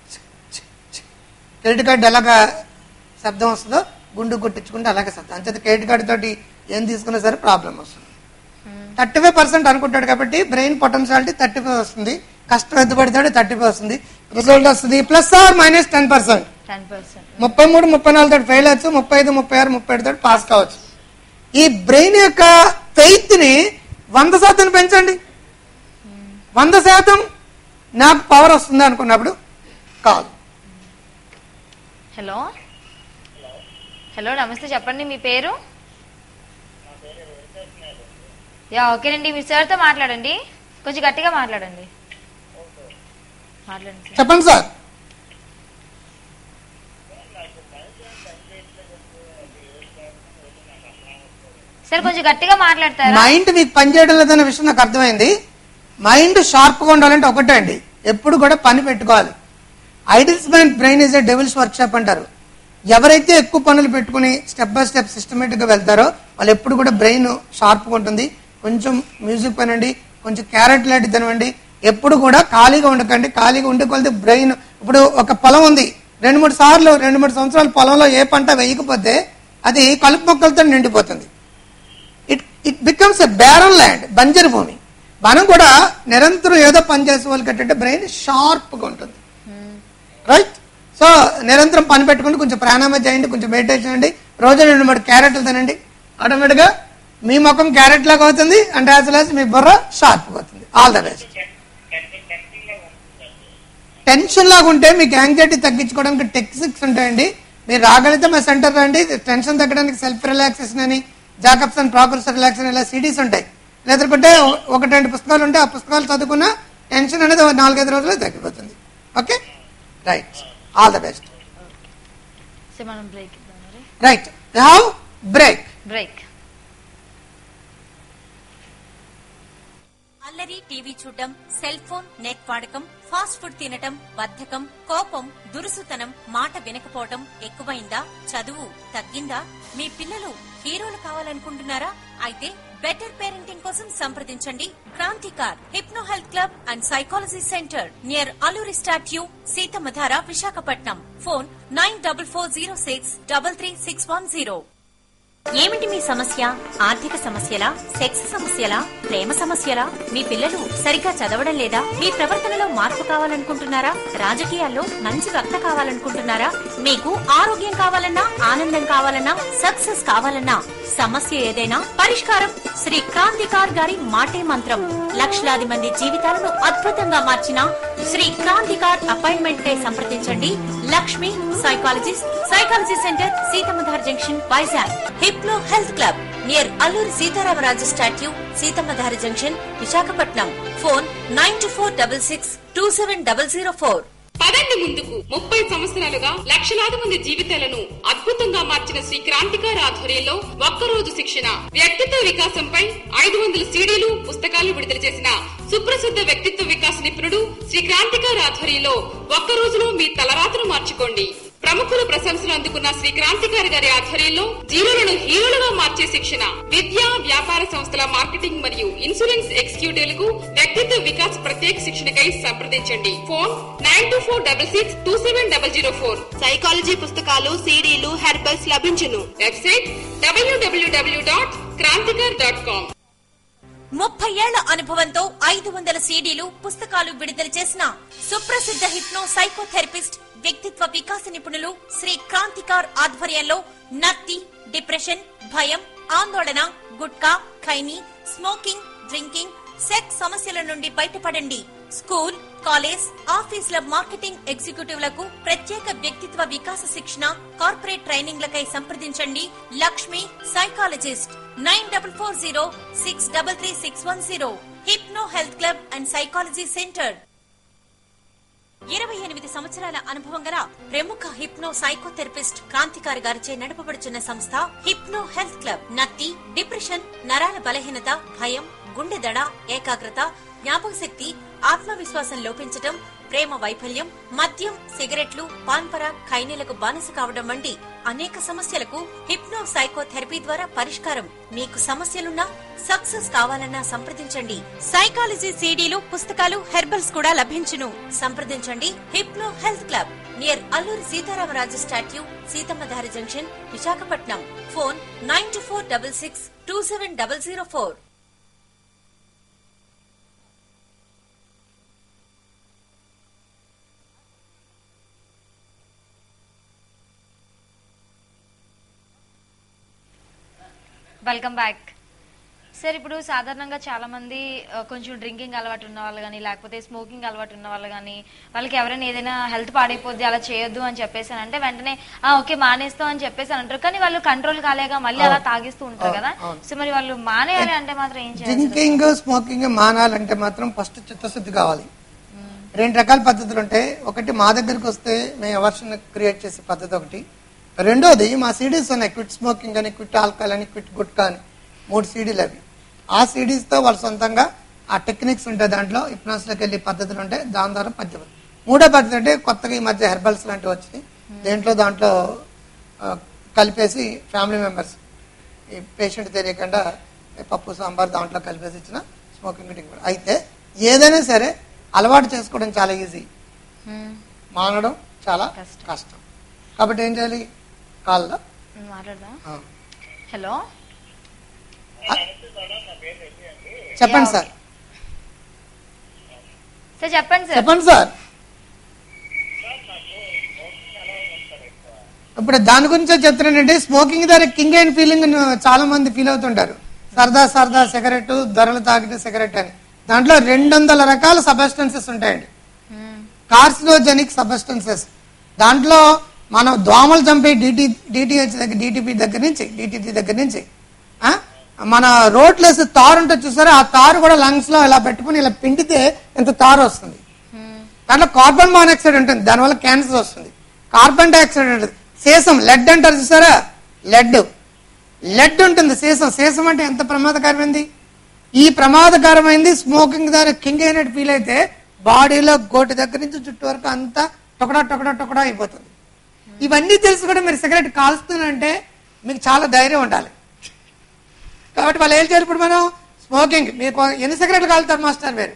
క్రెడిట్ కార్డు ఎలాగా శబ్దం వస్తుందో గుండు కొట్టించుకుంటే అలాగే శబ్దం అంచేత క్రెడిట్ కార్డు తోటి ఏం తీసుకున్నా సరే ప్రాబ్లం వస్తుంది థర్టీ ఫైవ్ పర్సెంట్ అనుకుంటాడు కాబట్టి బ్రెయిన్ పొటెన్షియాలిటీ థర్టీ ఫైవ్ వస్తుంది కష్టం ఎంత పడితే థర్టీ ఫైవ్ వస్తుంది రిజల్ట్ వస్తుంది plus or minus ten percent ten percent ముప్పై మూడు ముప్పై నాలుగు తోటి ఫెయిల్ అవచ్చు ముప్పై ఐదు ముప్పై ఆరు ముప్పై ఏడు తోటి పాస్ కావచ్చు ఈ బ్రెయిన్ యొక్క ఫెయిత్ ని వంద శాతం పెంచండి వంద శాతం నాకు పవర్ వస్తుంది అనుకున్నప్పుడు కాదు హలో హలో నమస్తే చెప్పండి మీ పేరు యా ఓకేనండి మీ సార్తో మాట్లాడండి కొంచెం గట్టిగా మాట్లాడండి మాట్లాడండి సార్ చెప్పండి సార్ సార్ కొంచెం గట్టిగా మాట్లాడతారా మైండ్ మీకు పనిచేయడం లేదన్న విషయం నాకు అర్థమైంది మైండ్ షార్ప్ గా ఉండాలంటే ఒకటే అండి ఎప్పుడు కూడా పని పెట్టుకోవాలి idles mind brain is a devil's workshop అంటారు ఎవరైతే ఎక్కువ పనులు పెట్టుకుని స్టెప్ బై స్టెప్ సిస్టమేటిక్ గా వెళ్తారో వాళ్ళు ఎప్పుడు కూడా బ్రెయిన్ షార్ప్ గా ఉంటుంది కొంచెం మ్యూజిక్ పనండి కొంచెం క్యారెట్ లాంటి తినవండి ఎప్పుడు కూడా ఖాళీగా ఉండకండి ఖాళీగా ఉండే కొలితే బ్రెయిన్ ఇప్పుడు ఒక పొలం ఉంది రెండు మూడు సార్లు రెండు మూడు సంవత్సరాలు పొలంలో ఏ పంట వేయకపోతే అది కలుపు మొక్కలతో నిండిపోతుంది it it becomes a barren land బంజరు భూమి మనం కూడా నిరంతరం ఏదో పని చేసే వాళ్ళకి ఏంటంటే బ్రెయిన్ షార్ప్గా ఉంటుంది రైట్ సో నిరంతరం పని పెట్టుకుంటూ కొంచెం ప్రాణాయామం చేయండి కొంచెం మెడిటేషన్ చేయండి రోజు రెండు మూడు క్యారెట్లు తినండి ఆటోమేటిక్గా మీ ముఖం క్యారెట్ లాగా అవుతుంది అండ్ యాజ్ వెల్ మీ బుర్ర షార్ప్ అవుతుంది ఆల్ ద బెస్ట్ టెన్షన్ లాగా ఉంటే మీకు యాంగ్జైటీ తగ్గించుకోవడానికి టెక్నిక్స్ ఉంటాయండి మీరు రాగలిగితే మా సెంటర్ రండి టెన్షన్ తగ్గడానికి సెల్ఫ్ రిలాక్సేషన్ అని జాకబ్స్ అండ్ ప్రాపర్స్ రిలాక్సేషన్ ఇలా సిడీస్ ఉంటాయి లేదంటే ఒకటి రెండు పుస్తకాలు ఉంటే ఆ పుస్తకాలు చదువుకున్న టెన్షన్ అనేది ఒక నాలుగైదు రోజులు తగ్గిపోతుంది okay right all the best so మనం బ్రేక్ ఇద్దాం మరి రైట్ హ్యావ్ బ్రేక్ బ్రేక్ అల్లరి టీవీ చూడటం సెల్ ఫోన్ నెట్ వాడకం ఫాస్ట్ ఫుడ్ తినటం బద్ధకం కోపం దురుసుతనం మాట వినకపోవటం ఎక్కువైందా చదువు తగ్గిందా మీ పిల్లలు హీరోలు కావాలనుకుంటున్నారా అయితే బెటర్ పేరెంటింగ్ కోసం సంప్రదించండి Kranthikar hypno health club and psychology centre near Alluri statue Seethammadhara Visakhapatnam phone nine double four zero six double three six one zero ఏమిటి మీ సమస్య ఆర్థిక సమస్యలా సెక్స్ సమస్యలా ప్రేమ సమస్యలా మీ పిల్లలు సరిగ్గా చదవడం లేదా మీ ప్రవర్తనలో మార్పు కావాలనుకుంటున్నారా రాజకీయాల్లో మంచి వక్త కావాలనుకుంటున్నారా మీకు ఆరోగ్యం కావాలన్నా ఆనందం కావాలన్నా సక్సెస్ కావాలన్నా సమస్య ఏదైనా పరిష్కారం శ్రీ క్రాంతికార్ గారి మాటే మంత్రం లక్షలాది మంది జీవితాలను అద్భుతంగా మార్చిన శ్రీ క్రాంతికార్ అపాయింట్మెంట్ కై సంప్రదించండి Lakshmi psychologist psychology centre Seethammadhara junction Vizag hypno health club near Alluri Sitaramaraju statue Seethammadhara junction Visakhapatnam phone nine two four double six two seven double zero four పదండి ముందుకు ముప్పై సంవత్సరాలుగా లక్షలాది మంది జీవితాలను అద్భుతంగా మార్చిన శ్రీ క్రాంతికారి ఆధ్వర్యంలో ఒక్కరోజు శిక్షణ వ్యక్తిత్వ వికాసంపై ఐదు వందల సీడీలు పుస్తకాలు విడుదల చేసిన సుప్రసిద్ధ వ్యక్తిత్వ వికాస నిపుణుడు శ్రీ క్రాంతికారి ఆధ్వర్యంలో ఒక్క రోజులో మీ తలరాతను మార్చుకోండి ప్రముఖుల ప్రశంసలు అందుకున్న శ్రీ క్రాంతికారి గారి ఆధ్వర్యంలో జీరోలను హీరోలుగా మార్చే శిక్షణ విద్యా వ్యాపార సంస్థల మార్కెటింగ్ మరియు ఇన్సూరెన్స్ ఎగ్జిక్యూటివ్లకు వ్యక్తిత్వ వికాస్ ప్రత్యేక శిక్షణకై సంప్రదించండి phone nine two four double six two seven double zero four psychology పుస్తకాలు సీడీలు హెర్బల్స్ లభించును వెబ్సైట్ డబ్ల్యూడబ్ల్యూడబ్ల్యూ డాట్ క్రాంతికర్ డాట్ కామ్ ముప్పై ఏళ్ల అనుభవంతో ఐదు వందల సీడీలు పుస్తకాలు విడుదల చేసిన సుప్రసిద్ధ హిప్నో సైకోథెరపిస్ట్ వ్యక్తిత్వ వికాస నిపుణులు శ్రీ క్రాంతికార్ ఆధ్వర్యంలో నత్తి డిప్రెషన్ భయం ఆందోళన gutka khaini smoking drinking sex సమస్యల నుండి బయటపడండి స్కూల్ కాలేజ్ ఆఫీసుల మార్కెటింగ్ ఎగ్జిక్యూటివ్లకు ప్రత్యేక వ్యక్తిత్వ వికాస శిక్షణ కార్పొరేట్ ట్రైనింగ్లకై సంప్రదించండి Lakshmi psychologist nine double four zero six double three six one zero hypno health club and psychology centre ఇరవై ఎనిమిది సంవత్సరాల అనుభవం గల ప్రముఖ హిప్నో సైకోథెరపిస్ట్ క్రాంతికారి గారిచే నడపబడుచున్న సంస్థ హిప్నో హెల్త్ క్లబ్ నత్తి డిప్రెషన్ నరాల బలహీనత భయం గుండె దడ ఏకాగ్రత జ్ఞాపక శక్తి ఆత్మవిశ్వాసం లోపించటం ప్రేమ వైఫల్యం మద్యం సిగరెట్లు పాన్పర ఖైనీలకు బానిస కావడం వంటి అనేక సమస్యలకు హిప్నో సైకోథెరపీ ద్వారా పరిష్కారం మీకు సమస్యలున్నా సక్సెస్ కావాలన్నా సంప్రదించండి సైకాలజీ సీడీలు పుస్తకాలు హెర్బల్స్ కూడా లభించును సంప్రదించండి hypno health club near Alluri Sitaramaraju statue Seethammadhara junction Visakhapatnam phone nine two four double six two seven double zero four welcome back sir ఇప్పుడు సాధారణంగా చాలా మంది ఆ, కొంచెం డ్రింకింగ్ అలవాటు ఉన్న వాళ్ళు కానీ లేకపోతే స్మోకింగ్ అలవాటు ఉన్న వాళ్ళు కానీ వాళ్ళకి ఎవరైనా ఏదైనా హెల్త్ పాడైపోద్ది అలా చేయొద్దు అని చెప్పేసి అని అంటే వెంటనే ఆ ఓకే మానేస్తాం అని చెప్పేసి అని అంటారు కానీ వాళ్ళు కంట్రోల్ కాలేగా మళ్ళీ అలా తాగిస్తూ ఉంటారు కదా అవును. సో మరి వాళ్ళు మానేయాలి అంటే మాత్రం ఏం చేయాలి డ్రింకింగ్ స్మోకింగ్ మానాలంటే మాత్రం ఫస్ట్ చిత్తశుద్ధి కావాలి రెండు రకాల పద్ధతులు ఉంటాయి ఒకటి మా దగ్గరికి వస్తే మేము ఎవర్షన్ క్రియేట్ చేసే పద్ధతి ఒకటి రెండోది మా సీడీస్ ఉన్నాయి క్విట్ స్మోకింగ్ అని క్విట్ ఆల్కహాల్ అని క్విట్ గుట్కా అని మూడు సీడీలు అవి ఆ CDs తో వాళ్ళు సొంతంగా ఆ టెక్నిక్స్ ఉంటాయి దాంట్లో హిప్నాస్లోకి వెళ్ళి పద్ధతులు ఉంటాయి దాని ద్వారా పద్ధతి మూడో పద్ధతి అంటే కొత్తగా ఈ మధ్య హెర్బల్స్ లాంటివి వచ్చినాయి దేంట్లో దాంట్లో ఆ, కలిపేసి ఫ్యామిలీ మెంబర్స్ ఈ పేషెంట్ తెలియకుండా ఈ పప్పు సాంబార్ దాంట్లో కలిపేసి ఇచ్చిన స్మోకింగ్ డ్రింక్ కూడా. అయితే ఏదైనా సరే అలవాటు చేసుకోవడం చాలా ఈజీ మ్మ్. మానడం చాలా కష్టం. కష్టం కాబట్టి ఏం చేయాలి కాల్లో మాట్లాడదా ఆ. హలో చెప్పండి సార్ సార్ చెప్పండి సార్ చెప్పండి సార్ ఇప్పుడు దాని గురించే చెప్తున్నానంటే స్మోకింగ్ ద్వారా కింగ్ అండ్ ఫీలింగ్ చాలా మంది ఫీల్ అవుతుంటారు సరదా సరదా సిగరెట్ ధరలు తాగిన సిగరెట్ అని దాంట్లో రెండు వందల రకాల సబస్టెన్సెస్ ఉంటాయండి కార్సినోజెనిక్ సబస్టెన్సెస్ దాంట్లో మనం దోమలు చంపే డిటి డిటిహెచ్ దగ్గర డిటిపి దగ్గర నుంచి డిటిటి దగ్గర నుంచి ఆ, మన రోడ్లెస్ తారు ఉంటుంది చూసారా ఆ తారు కూడా లంగ్స్ లో ఇలా పెట్టుకుని ఇలా పిండితే ఇంత తారు వస్తుంది దాంట్లో కార్బన్ మానాక్సైడ్ ఉంటుంది దానివల్ల క్యాన్సర్ వస్తుంది కార్బన్ డైఆక్సైడ్ ఉంటుంది సీసం లెడ్ అంటారు చూసారా లెడ్ లెడ్ ఉంటుంది సీసం సీసం అంటే ఎంత ప్రమాదకరమైంది ఈ ప్రమాదకరమైంది స్మోకింగ్ ద్వారా కింగ్ అయినట్టు ఫీల్ అయితే బాడీలో గోటి దగ్గర నుంచి చుట్టూ వరకు అంతా టొకడా టొకడా టొకడా అయిపోతుంది ఇవన్నీ తెలిసి కూడా మీరు సిగరెట్ కాల్స్తున్నారంటే మీకు చాలా ధైర్యం ఉండాలి కాబట్టి వాళ్ళు ఏం చేయాలి ఇప్పుడు మనం స్మోకింగ్ మీకు ఎన్ని సిగరెట్లు కాలుతారు మాస్టర్ మీరు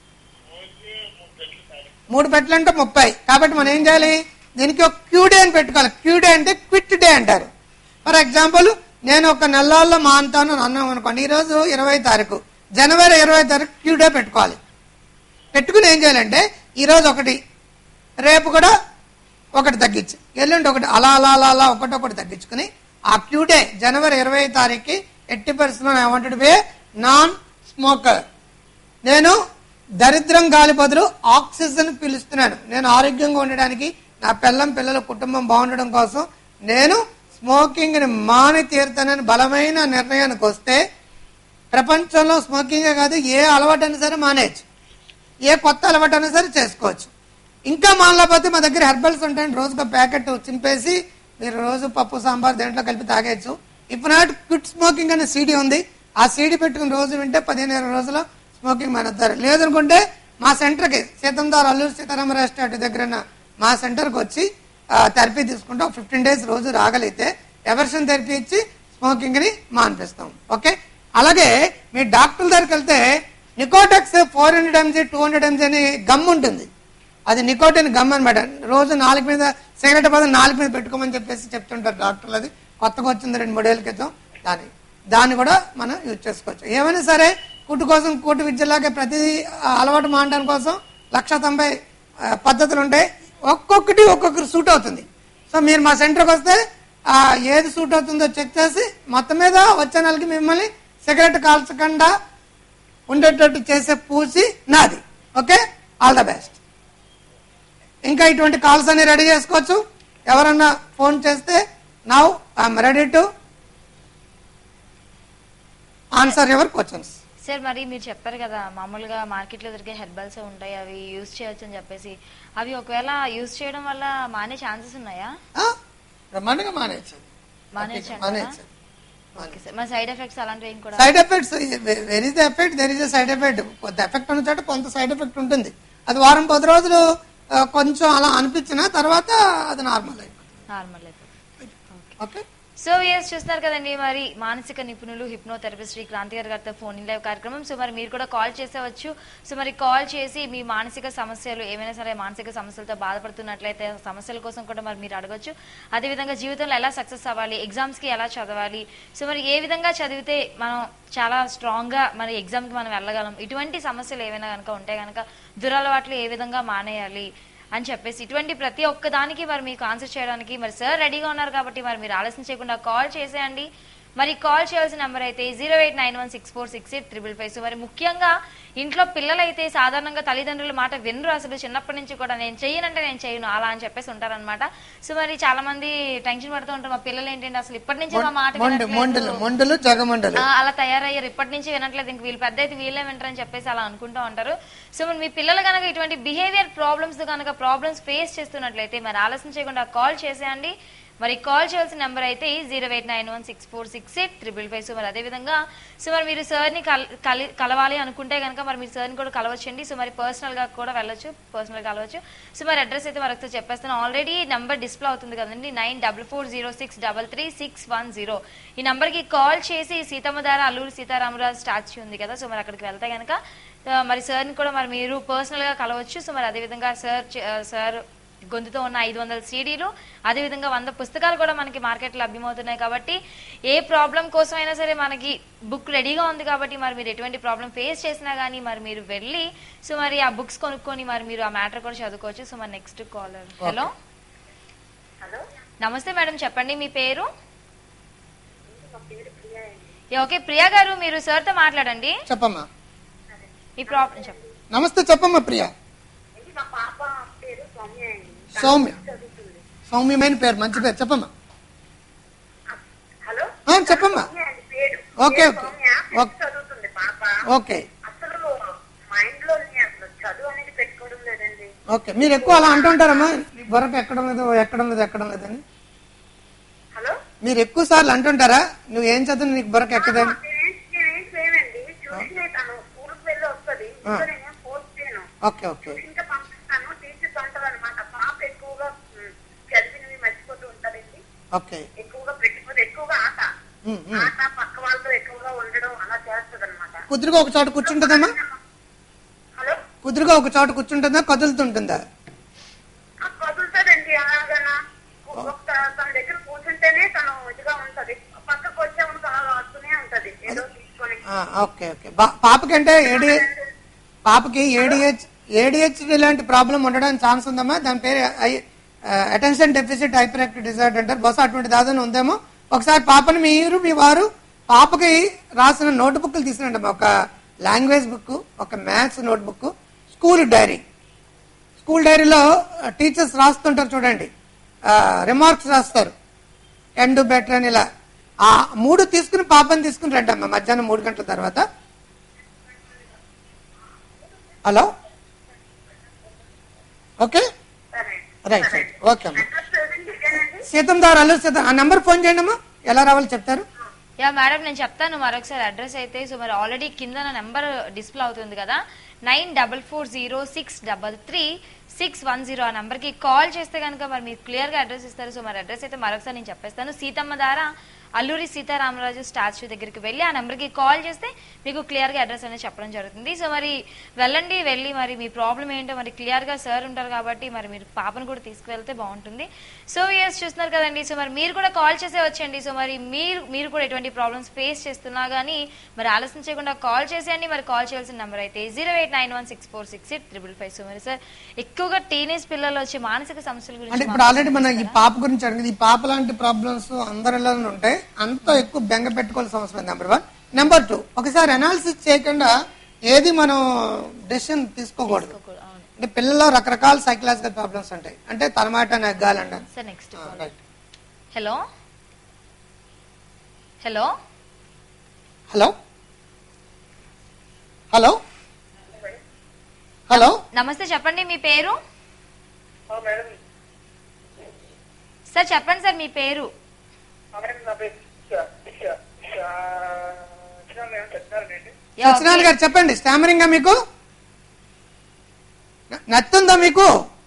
మూడు పెట్టలు అంటే ముప్పై కాబట్టి మనం ఏం చేయాలి దీనికి ఒక క్యూ డే అని పెట్టుకోవాలి క్యూ డే అంటే క్విట్ డే అంటారు ఫర్ ఎగ్జాంపుల్ నేను ఒక నెలల్లో మానుతాను అని అన్నాం అనుకోండి ఈరోజు ఇరవై తారీఖు జనవరి ఇరవై తారీఖు క్యూ డే పెట్టుకోవాలి పెట్టుకుని ఏం చేయాలంటే ఈరోజు ఒకటి రేపు కూడా ఒకటి తగ్గించు ఎల్లుండి ఒకటి అలా అలా అలా అలా ఒకటి ఒకటి తగ్గించుకుని ఆ క్యూ డే జనవరి ఇరవై తారీఖుకి ఎట్టి పరిస్థితుల్లో I wanted be non smoker నేను దరిద్రం గాలి బదులు ఆక్సిజన్ పీలుస్తున్నాను నేను ఆరోగ్యంగా ఉండడానికి నా పిల్లం పిల్లల కుటుంబం బాగుండడం కోసం నేను స్మోకింగ్ ని మాని తీరుతానని బలమైన నిర్ణయానికి వస్తే ప్రపంచంలో స్మోకింగే కాదు ఏ అలవాటు అయినా సరే మానేయచ్చు ఏ కొత్త అలవాటు అయినా సరే చేసుకోవచ్చు ఇంకా మానలేకపోతే మా దగ్గర హెర్బల్స్ ఉంటాయండి రోజుగా ప్యాకెట్ చింపేసి మీరు రోజు పప్పు సాంబార్ దేంట్లో కలిపి తాగేయచ్చు ఇప్పుడు నాట్ క్విట్ స్మోకింగ్ అనే సీడీ ఉంది ఆ సీడీ పెట్టుకుని రోజు వింటే పదిహేను ఇరవై రోజులు స్మోకింగ్ మానేస్తారు లేదనుకుంటే మా సెంటర్కి సీతందార్ అల్లూరు సీతారామరాజు స్టాట్ దగ్గర ఉన్న మా సెంటర్కి వచ్చి థెరపీ తీసుకుంటాం ఫిఫ్టీన్ డేస్ రోజు రాగలిగితే ఎవర్షన్ థెరపీ ఇచ్చి స్మోకింగ్ ని మానిపిస్తాం ఓకే అలాగే మీ డాక్టర్ దగ్గరికి వెళ్తే Nicotex four hundred MG two hundred MG అని గమ్ ఉంటుంది అది నికోటిన్ గమ్ అనమాట రోజు నాలుగు మీద సిగరెట్ బదులు నాలుగు మీద పెట్టుకోమని చెప్పేసి చెప్తుంటారు డాక్టర్లు అది కొత్తగా వచ్చింది రెండు మూడేళ్ల క్రితం దాని దాన్ని కూడా మనం యూజ్ చేసుకోవచ్చు ఏమైనా సరే కూటు కోసం కూటు విద్యలాగే ప్రతి అలవాటు మానడానికి కోసం లక్ష తొంభై ఆ, పద్ధతులు ఉంటాయి ఒక్కొక్కటి ఒక్కొక్కరు సూట్ అవుతుంది సో మీరు మా సెంటర్కి వస్తే ఆ, ఏది సూట్ అవుతుందో చెక్ చేసి మొత్తం మీద వచ్చే నెలకి మిమ్మల్ని సిగరెట్ కాల్చకుండా ఉండేటట్టు చేసే పూసి నాది ఓకే ఆల్ ద బెస్ట్ ఇంకా ఇటువంటి కాల్స్ అన్ని రెడీ చేసుకోవచ్చు ఎవరన్నా ఫోన్ చేస్తే now I'm ready to answer your questions sir మరి మీరు చెప్పారు కదా మామూలుగా మార్కెట్లో దొరికే హెర్బల్స్ ఉంటాయి అవి యూజ్ చేయొచ్చు అని చెప్పేసి అవి ఒకవేళ యూజ్ చేయడం వల్ల మానే ఛాన్సెస్ ఉన్నాయా బ్రహ్మాండంగా మానేయచ్చు మానేయచ్చంటారా? మానేయచ్చు ఓకే సార్ మరి సైడ్ ఎఫెక్ట్స్ అలాంటివి ఏం కూడా side effects where is the effect there is a side effect కొంత ఎఫెక్ట్ ఉన్న చోట కొంత సైడ్ ఎఫెక్ట్ ఉంటుంది అది వారం పది రోజులు ఆ, కొంచెం అలా అనిపించిన తర్వాత అది నార్మల్ అయిపోతుంది నార్మల్ అయిపోతుంది ఓకే సో ఎస్ చూస్తున్నారు కదండి మరి మానసిక నిపుణులు హిప్నోథెరపిస్ట్ శ్రీ క్రాంతి గారి గారితో ఫోన్ ఇన్ లైవ్ కార్యక్రమం సో మరి మీరు కూడా కాల్ చేసేవచ్చు సో మరి కాల్ చేసి మీ మానసిక సమస్యలు ఏమైనా సరే మానసిక సమస్యలతో బాధపడుతున్నట్లయితే ఆ సమస్యల కోసం కూడా మరి మీరు అడగొచ్చు అదేవిధంగా జీవితంలో ఎలా సక్సెస్ అవ్వాలి ఎగ్జామ్స్ కి ఎలా చదవాలి సో మరి ఏ విధంగా చదివితే మనం చాలా స్ట్రాంగ్ గా మరి ఎగ్జామ్ కి మనం వెళ్ళగలం ఇటువంటి సమస్యలు ఏమైనా కనుక ఉంటే కనుక దురలవాట్లు ఏ విధంగా మానేయాలి అని చెప్పేసి ఇటువంటి ప్రతి ఒక్క దానికి మరి మీకు ఆన్సర్ చేయడానికి మరి సార్ రెడీగా ఉన్నారు కాబట్టి మరి మీరు ఆలస్యం చేయకుండా కాల్ చేసేయండి మరి కాల్ చేయాల్సిన నెంబర్ అయితే zero eight nine one six four six eight triple five so మరి ముఖ్యంగా ఇంట్లో పిల్లలైతే సాధారణంగా తల్లిదండ్రుల మాట వినరు అసలు చిన్నప్పటి నుంచి కూడా నేను చెయ్యనంటే నేను చేయను అలా అని చెప్పేసి ఉంటారనమాట సో మరి చాలా మంది టెన్షన్ పడుతూ ఉంటారు మా పిల్లలు ఏంటంటే అసలు ఇప్పటి నుంచి మా మాట మొండు వినట్లేదు. మొండులు మొండులు జగమండలు ఆ, అలా తయారయ్యారు ఇప్పటి నుంచి వినట్లేదు ఇంక వీళ్ళు పెద్ద అయితే వీళ్ళే వింటారని చెప్పేసి అలా అనుకుంటూ ఉంటారు సో మరి మీ పిల్లలు కనుక ఇటువంటి బిహేవియర్ ప్రాబ్లమ్స్ కనుక ప్రాబ్లమ్స్ ఫేస్ చేస్తున్నట్లయితే మరి ఆలస్యం చేయకుండా కాల్ చేసేయండి మరి కాల్ చేయాల్సిన నెంబర్ అయితే zero eight nine one six four six eight triple five so మరి అదేవిధంగా సో మరి మీరు సార్ని కల కలి కలవాలి అనుకుంటే కనుక మరి మీరు సార్ని కూడా కలవచ్చండి సో మరి పర్సనల్ గా కూడా వెళ్ళొచ్చు పర్సనల్ కలవచ్చు సో మరి అడ్రస్ అయితే మరొకతో చెప్పేస్తాను ఆల్రెడీ నెంబర్ డిస్ప్లే అవుతుంది కదండి nine double four zero six double three six one zero ఈ నంబర్ కి కాల్ చేసి సీతమ్మధార అల్లూరు సీతారామరాజు స్టాచ్యూ ఉంది కదా సో మరి అక్కడికి వెళ్తే కనుక ఆ, మరి సార్ని కూడా మరి మీరు పర్సనల్ గా కలవచ్చు సో మరి అదేవిధంగా సార్ చే- ఆ, సార్ గొంతుతో ఉన్న ఐదు వందల సీడీలు అదేవిధంగా వంద పుస్తకాలు కూడా మనకి మార్కెట్లో లభ్యమవుతున్నాయి కాబట్టి ఏ ప్రాబ్లం కోసం అయినా సరే మనకి బుక్ రెడీగా ఉంది కాబట్టి మరి మీరు ఎటువంటి ప్రాబ్లం ఫేస్ చేసినా కానీ మరి మీరు వెళ్ళి సో మరి ఆ బుక్స్ కొనుక్కొని మరి మీరు ఆ మ్యాటర్ కూడా చదువుకోవచ్చు సో మరి నెక్స్ట్ కాలర్ హలో హలో నమస్తే మేడం చెప్పండి మీ పేరు యా, ఓకే ప్రియా గారు మీరు సార్ తో మాట్లాడండి చెప్పమ్మా మీ ప్రాబ్లం చెప్పండి నమస్తే చెప్పమ్మా ప్రియ మా పాప పేరు సౌమ్య అండి సౌమ్య చదువుతుంది సౌమ్యమైన పేరు మంచి పేరు చెప్పమ్మా హలో ఆ, చెప్పమ్మా సౌమ్య అండి పేరు ఓకే, పేరు ఓకే. సౌమ్య ఓకే. ఫిఫ్త్ చదువుతుంది పాప ఓకే అసలు మైండ్ లో అసలు చదువు అనేది పెట్టుకోవడం లేదండి ఓకే మీరు ఎక్కువ అలా అంటుంటారమ్మా బొరకు ఎక్కడం లేదు ఎక్కడం లేదు ఎక్కడం లేదని హలో మీరు ఎక్కువ సార్లు అంటుంటారా నువ్వు ఏం చదువు నీకు బొరకు ఎక్కదని నేనేం నేనేం చేయనండి ట్యూషన్ తను స్కూల్కి వెళ్ళి వస్తుంది ఆ. ఇంకా నేనేం ఫోర్స్ చేయను ఓకే ఓకే ఇంకా పంపిస్తాను టీచర్స్ అంటారు అనమాట పాప ఎక్కువగా ఉమ్, చదివినవి మర్చిపోతూ ఉంటదండి ఓకే ఎక్కువగా పెట్టుకోదు ఎక్కువగా ఆట ఉమ్, ఉమ్. ఆట పక్క వాళ్ళతో ఎక్కువగా ఉండడం అలా చేస్తుంది అనమాట కుదురుగా ఒక చోట కూర్చుంటుందమ్మా హలో కుదురుగా ఒక చోట కూర్చుంటుందా కదులుతుంటుందా ఆ కదులుతుందండి అలాగనా ఒక తన దగ్గర కూర్చుంటేనే తను ఇదిగా ఉంటది పక్కకు వచ్చే ఉంటే అలా వస్తూనే ఉంటది ఏదో తీసుకొని ఆ, ఓకే ఓకే బా- పాపకంటే ఏడి పాపకి ఏడిహెచ్ ఏడిహెచ్డి లాంటి ప్రాబ్లం ఉండడానికి ఛాన్స్ ఉందమ్మా దాని పేరు attention deficit hyperactive disorder అంటారు బహుశా అటువంటి దాదాపు ఉందేమో ఒకసారి పాపని మీరు మీ వారు పాపకి రాసిన నోట్ బుక్లు తీసుకురండి అమ్మా ఒక లాంగ్వేజ్ బుక్ ఒక maths notebook school diary school డైరీలో టీచర్స్ రాస్తుంటారు చూడండి రిమార్క్స్ రాస్తారు ఎండ్ బెటర్ అని ఇలా ఆ మూడు తీసుకుని పాపని తీసుకుని రండి అమ్మ మధ్యాహ్నం మూడు గంటల తర్వాత హలో ఓకే సరే రైట్ రైట్ ఓకే అమ్మా అడ్రస్ చూడండి ఇదేనండి సీతం దారు అల్లు సీతం ఆ నెంబర్ ఫోన్ చేయండి అమ్మా ఎలా రావాలో చెప్తారు యా మేడం నేను చెప్తాను మరొకసారి అడ్రస్ అయితే సో మరి ఆల్రెడీ కింద నా నెంబర్ డిస్ప్లే అవుతుంది కదా nine double four zero six double three six one zero ఆ నెంబర్కి కాల్ చేస్తే కనుక మరి మీరు క్లియర్గా అడ్రస్ ఇస్తారు సో మరి అడ్రస్ అయితే మరొకసారి నేను చెప్పేస్తాను సీతమ్మ ద్వారా అల్లూరి సీతారామరాజు స్టాచ్యూ దగ్గరికి వెళ్ళి ఆ నెంబర్కి కాల్ చేస్తే మీకు క్లియర్గా అడ్రస్ అనేది చెప్పడం జరుగుతుంది సో మరి వెళ్ళండి వెళ్ళి మరి మీ ప్రాబ్లం ఏంటో మరి క్లియర్గా సార్ ఉంటారు కాబట్టి మరి మీరు పాపను కూడా తీసుకువెళ్తే బాగుంటుంది సో ఎస్ చూస్తున్నారు కదండి సో మరి మీరు కూడా కాల్ చేసే వచ్చండి సో మరి మీరు మీరు కూడా ఎటువంటి ప్రాబ్లమ్స్ ఫేస్ చేస్తున్నా కానీ మరి ఆలస్యం చేయకుండా కాల్ చేసేయండి మరి కాల్ చేయాల్సిన నెంబర్ అయితే zero eight nine one six four six eight triple five so మరి సార్ ఎక్కువగా టీనేజ్ పిల్లలు వచ్చే మానసిక సమస్యల అంటే గురించి ఇప్పుడు ఆల్రెడీ మన ఈ పాప గురించి అడిగింది ఈ పాప లాంటి ప్రాబ్లమ్స్ అందరిలో ఉంటాయి అంత ఎక్కువ బెంగ పెట్టుకోవాల్సిన అవసరం లేదు నెంబర్ వన్ నెంబర్ టూ ఒకసారి అనాలిసిస్ చేయకుండా ఏది మనం డెసిషన్ తీసుకోకూడదు అంటే పిల్లల్లో రకరకాల సైకలాజికల్ ప్రాబ్లమ్స్ ఉంటాయి అంటే తలమాట నెగ్గాలంటారు sir next right hello hello hello hello hello నమస్తే చెప్పండి మీ పేరు మేడం సార్ చెప్పండి సార్ మీ పేరు మేడం నా పేరు మేడం చెప్తారండి యా, సత్యనారాయణ ఓకే. గారు చెప్పండి స్టామరింగా మీకు న- నత్తుందా మీకు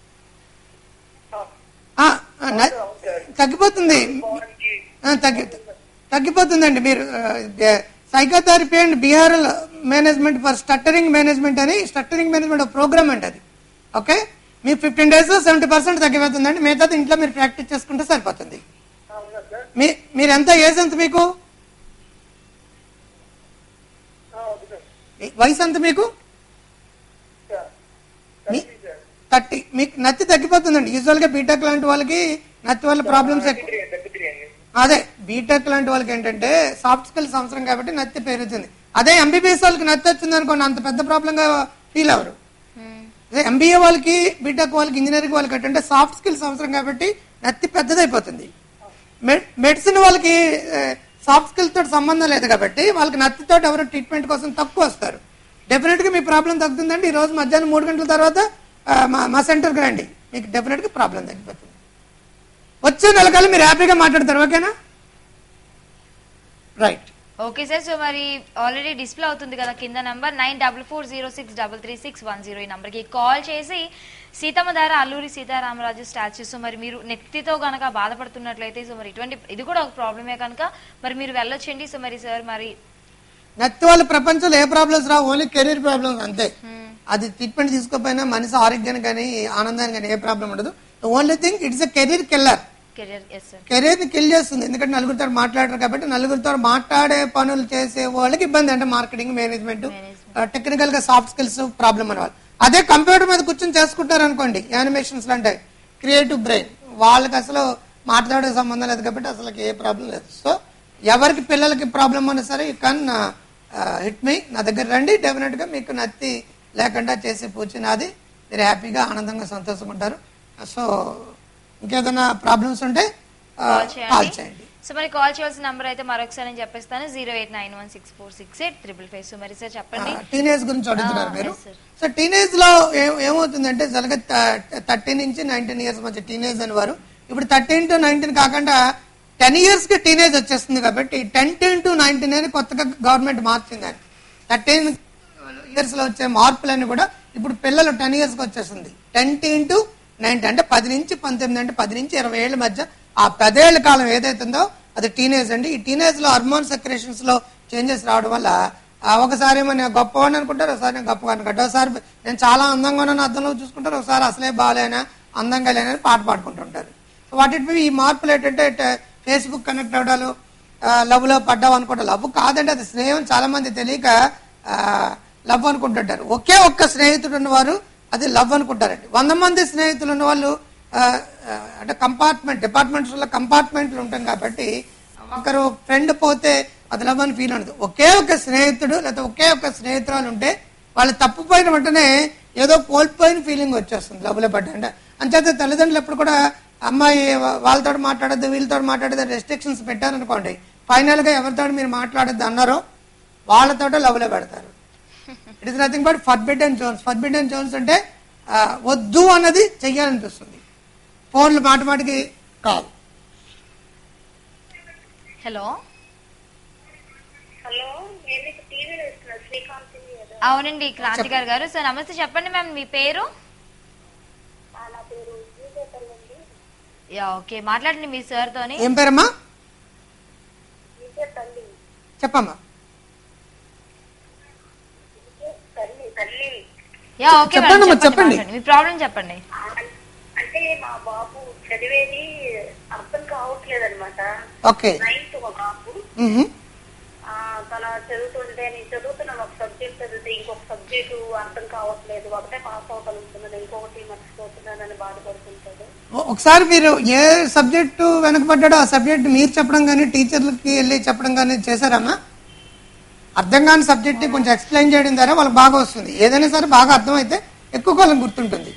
ఆ, ఆ, న- తగ్గిపోతుంది ఆ, తగ్గి తగ్గిపోతుందండి మీరు psychotherapy and behavioural management for structuring management అని స్ట్రక్చరింగ్ మేనేజ్మెంట్ ప్రోగ్రామ్ అండి అది ఓకే మీకు ఫిఫ్టీన్ డేస్ సెవెంటీ పర్సెంట్ తగ్గిపోతుందండి మిగతాది ఇంట్లో మీరు ప్రాక్టీస్ చేసుకుంటే సరిపోతుంది మీ మీరు ఎంత ఏజ్ ఎంత మీకు వయసు ఎంత మీకు థర్టీ మీకు నత్తి తగ్గిపోతుందండి యూజువల్ గా బీటెక్ లాంటి వాళ్ళకి నత్తి వల్ల ప్రాబ్లమ్స్ ఎక్కువ అదే బీటెక్ లాంటి వాళ్ళకి ఏంటంటే సాఫ్ట్ స్కిల్స్ అవసరం కాబట్టి నత్తి పెరుగుతుంది అదే ఎంబీబీఎస్ వాళ్ళకి నత్తి వచ్చింది అనుకోండి అంత పెద్ద ప్రాబ్లం గా ఫీల్ అవ్వరు అదే ఎంబీఏ వాళ్ళకి బీటెక్ వాళ్ళకి ఇంజనీరింగ్ వాళ్ళకి ఏంటంటే సాఫ్ట్ స్కిల్స్ అవసరం కాబట్టి నత్తి పెద్దదైపోతుంది మె- మెడిసిన్ వాళ్ళకి సాఫ్ట్ స్కిల్స్ తోటి సంబంధం లేదు కాబట్టి వాళ్ళకి నత్తితో ఎవరు ట్రీట్మెంట్ కోసం తక్కువ వస్తారు డెఫినెట్ గా మీ ప్రాబ్లం తగ్గుతుందండి ఈ రోజు మధ్యాహ్నం మూడు గంటల తర్వాత ఆ, మా- మా సెంటర్కి రండి మీకు డెఫినెట్ గా ప్రాబ్లం తగ్గిపోతుంది వచ్చే నెలకాలం మీరు హ్యాపీగా మాట్లాడతారు ఓకేనా రైట్ ఓకే సార్ సో మరి ఆల్రెడీ డిస్ప్లే అవుతుంది కదా కింద number nine double four zero six double three six one zero ఈ నంబర్కి కాల్ చేసి సీతమ్మ ధార అల్లూరి సీతారామరాజు స్టాచ్యూ సో మరి మీరు నెత్తితో గనక బాధపడుతున్నట్లయితే సో మరి ఇటువంటి ఇది కూడా ఒక ప్రాబ్లమే కనుక మరి మీరు వెళ్ళొచ్చండి సో మరి సార్ మరి నత్తి వాళ్ళ ప్రపంచంలో ఏ ప్రాబ్లమ్స్ రావు ఓన్లీ కెరీర్ ప్రాబ్లమ్స్ అంతే అది ట్రీట్మెంట్ తీసుకోకపోయినా మనిషి ఆరోగ్యానికి కానీ ఆనందానికి కానీ ఏ ప్రాబ్లం ఉండదు only thing it's a career killer career yes sir career ని కిల్ చేస్తుంది ఎందుకంటే నలుగురితో మాట్లాడరు కాబట్టి నలుగురితో మాట్లాడే పనులు చేసే వాళ్ళకి ఇబ్బంది అంటే మార్కెటింగ్ మేనేజ్మెంట్ టెక్నికల్ గా సాఫ్ట్ స్కిల్స్ ప్రాబ్లం అని వాళ్ళు అదే కంప్యూటర్ మీద కూర్చొని చేసుకుంటారు అనుకోండి యానిమేషన్స్ అంటే క్రియేటివ్ బ్రెయిన్ వాళ్ళకి అసలు మాట్లాడే సంబంధం లేదు కాబట్టి అసలు ఏ ప్రాబ్లం లేదు సో ఎవరికి పిల్లలకి ప్రాబ్లం ఉన్నా సరే యూ కన్ హిట్ మీ నా దగ్గర రండి డెఫినెట్గా మీకు నత్తి లేకుండా చేసే పూజ నాది మీరు హ్యాపీగా ఆనందంగా సంతోషంగా ఉంటారు సో ఇంకేదైనా ప్రాబ్లమ్స్ ఉంటే కాల్ కాల్ చేయండి చేయండి సో మరి కాల్ చేయాల్సిన నంబర్ అయితే మరొకసారి నేను చెప్పేస్తాను zero eight nine one six four six eight triple five so మరి సార్ చెప్పండి టీనేజ్ గురించి అడుగుతున్నారు Ah, మీరు yes, sir. సో టీనేజ్ లో ఏ- ఏమవుతుందంటే జరగ థర్టీన్ నుంచి నైన్టీన్ ఇయర్స్ మధ్య టీనేజ్ అని వారు ఇప్పుడు థర్టీన్ టు నైన్టీన్ కాకుండా టెన్ ఇయర్స్ కి టీనేజ్ వచ్చేస్తుంది కాబట్టి టెన్ టు నైన్టీన్ అని కొత్తగా గవర్నమెంట్ మార్చింది అని థర్టీన్ ఇయర్స్ లో వచ్చే మార్పులన్నీ కూడా ఇప్పుడు పిల్లలు టెన్ ఇయర్స్ కి వచ్చేస్తుంది టెన్ టు నైన్టీ అంటే పది నుంచి పంతొమ్మిది అంటే పది నుంచి ఇరవై ఏళ్ళ మధ్య ఆ పదేళ్ల కాలం ఏదైతుందో అది టీనేజ్ అండి ఈ టీనేజ్ లో హార్మోన్ సెక్రేషన్స్ లో చేంజెస్ రావడం వల్ల ఆ ఒకసారి ఏమో నేను గొప్పవాడిని అనుకుంటారు ఒకసారి నేను గొప్పగా అనుకుంటారు ఒకసారి నేను చాలా అందంగా ఉన్నాను అద్దంలో చూసుకుంటారు ఒకసారి అసలే బాగాలేనా అందంగా లేనని పాట పాడుకుంటుంటారు సో వాటి ఈ మార్పులు ఏంటంటే ఫేస్బుక్ కనెక్ట్ అవడాలు లవ్ లో పడ్డావు అనుకుంటారు లవ్ కాదండి అది స్నేహం చాలా మంది తెలియక లవ్ అనుకుంటుంటారు ఒకే ఒక్క స్నేహితుడు ఉన్నవారు అది లవ్ అనుకుంటారండి వంద మంది స్నేహితులు ఉన్న వాళ్ళు ఆ, ఆ, అంటే కంపార్ట్మెంట్ డిపార్ట్మెంట్స్ లో కంపార్ట్మెంట్లు ఉంటాం కాబట్టి ఒకరు ఫ్రెండ్ పోతే అది లవ్ అని ఫీల్ ఉండదు ఒకే ఒక స్నేహితుడు లేకపోతే ఒకే ఒక స్నేహితురాలు ఉంటే వాళ్ళు తప్పుపోయిన వెంటనే ఏదో కోల్పోయిన ఫీలింగ్ వచ్చేస్తుంది లవ్లో పడ్డ అంటే అంచేత తల్లిదండ్రులు ఎప్పుడు కూడా అమ్మాయి వా- వాళ్ళతో మాట్లాడద్దు వీళ్ళతో మాట్లాడద్దు రెస్ట్రిక్షన్స్ పెట్టారనుకోండి ఫైనల్ గా ఎవరితో మీరు మాట్లాడద్దు అన్నారో వాళ్ళతో లవ్లో పెడతారు it is nothing but forbidden zones forbidden zones అంటే ఆ, వద్దు అన్నది చెయ్యాలనిపిస్తుంది ఫోన్లు మాట మాటికి కాదు హలో హలో నేను మీకు టీవీలో ఇస్తున్నా శ్రీకాంత్ టీవీ కదా అవునండి క్రాంతి గారు గారు సో నమస్తే చెప్పండి మ్యామ్ మీ పేరు ఆ, నా పేరు విజయపల్లి అండి యా ఓకే మాట్లాడండి మీ సార్ తోని ఏం పేరమ్మా విజయపల్లి చెప్పమ్మా తల్లి తల్లి యా ఓకే మేడం, చెప్పండి అమ్మా, చెప్పండి చెప్పండి. మాట్లాడండి. మీ ప్రాబ్లం చెప్పండి ఆ, అంటే మా బాబు చదివేది అర్థం కావట్లేదు అనమాట ఓకే నైన్త్ మా బాబు మ్మ్. ఆ, తన చదువుతుంటే నేను చదువుతున్న ఒక సబ్జెక్ట్ చదివితే ఇంకొక సబ్జెక్టు అర్థం కావట్లేదు ఒకటే పాస్ అవ్వగలుగుతున్నాను ఇంకొకటి మర్చిపోతున్నానని బాధపడుతుంటాడు ఓ- ఒకసారి మీరు ఏ సబ్జెక్టు వెనకబడ్డాడో ఆ సబ్జెక్ట్ మీరు చెప్పడం కానీ టీచర్లకి వెళ్ళి చెప్పడం కానీ చేశారమ్మా అర్థం కాని సబ్జెక్ట్ కొంచెం ఎక్స్ప్లెయిన్ చేయడం ద్వారా వాళ్ళకి బాగా వస్తుంది ఏదైనా సరే బాగా అర్థమైతే ఎక్కువ కాలం గుర్తుంటుంది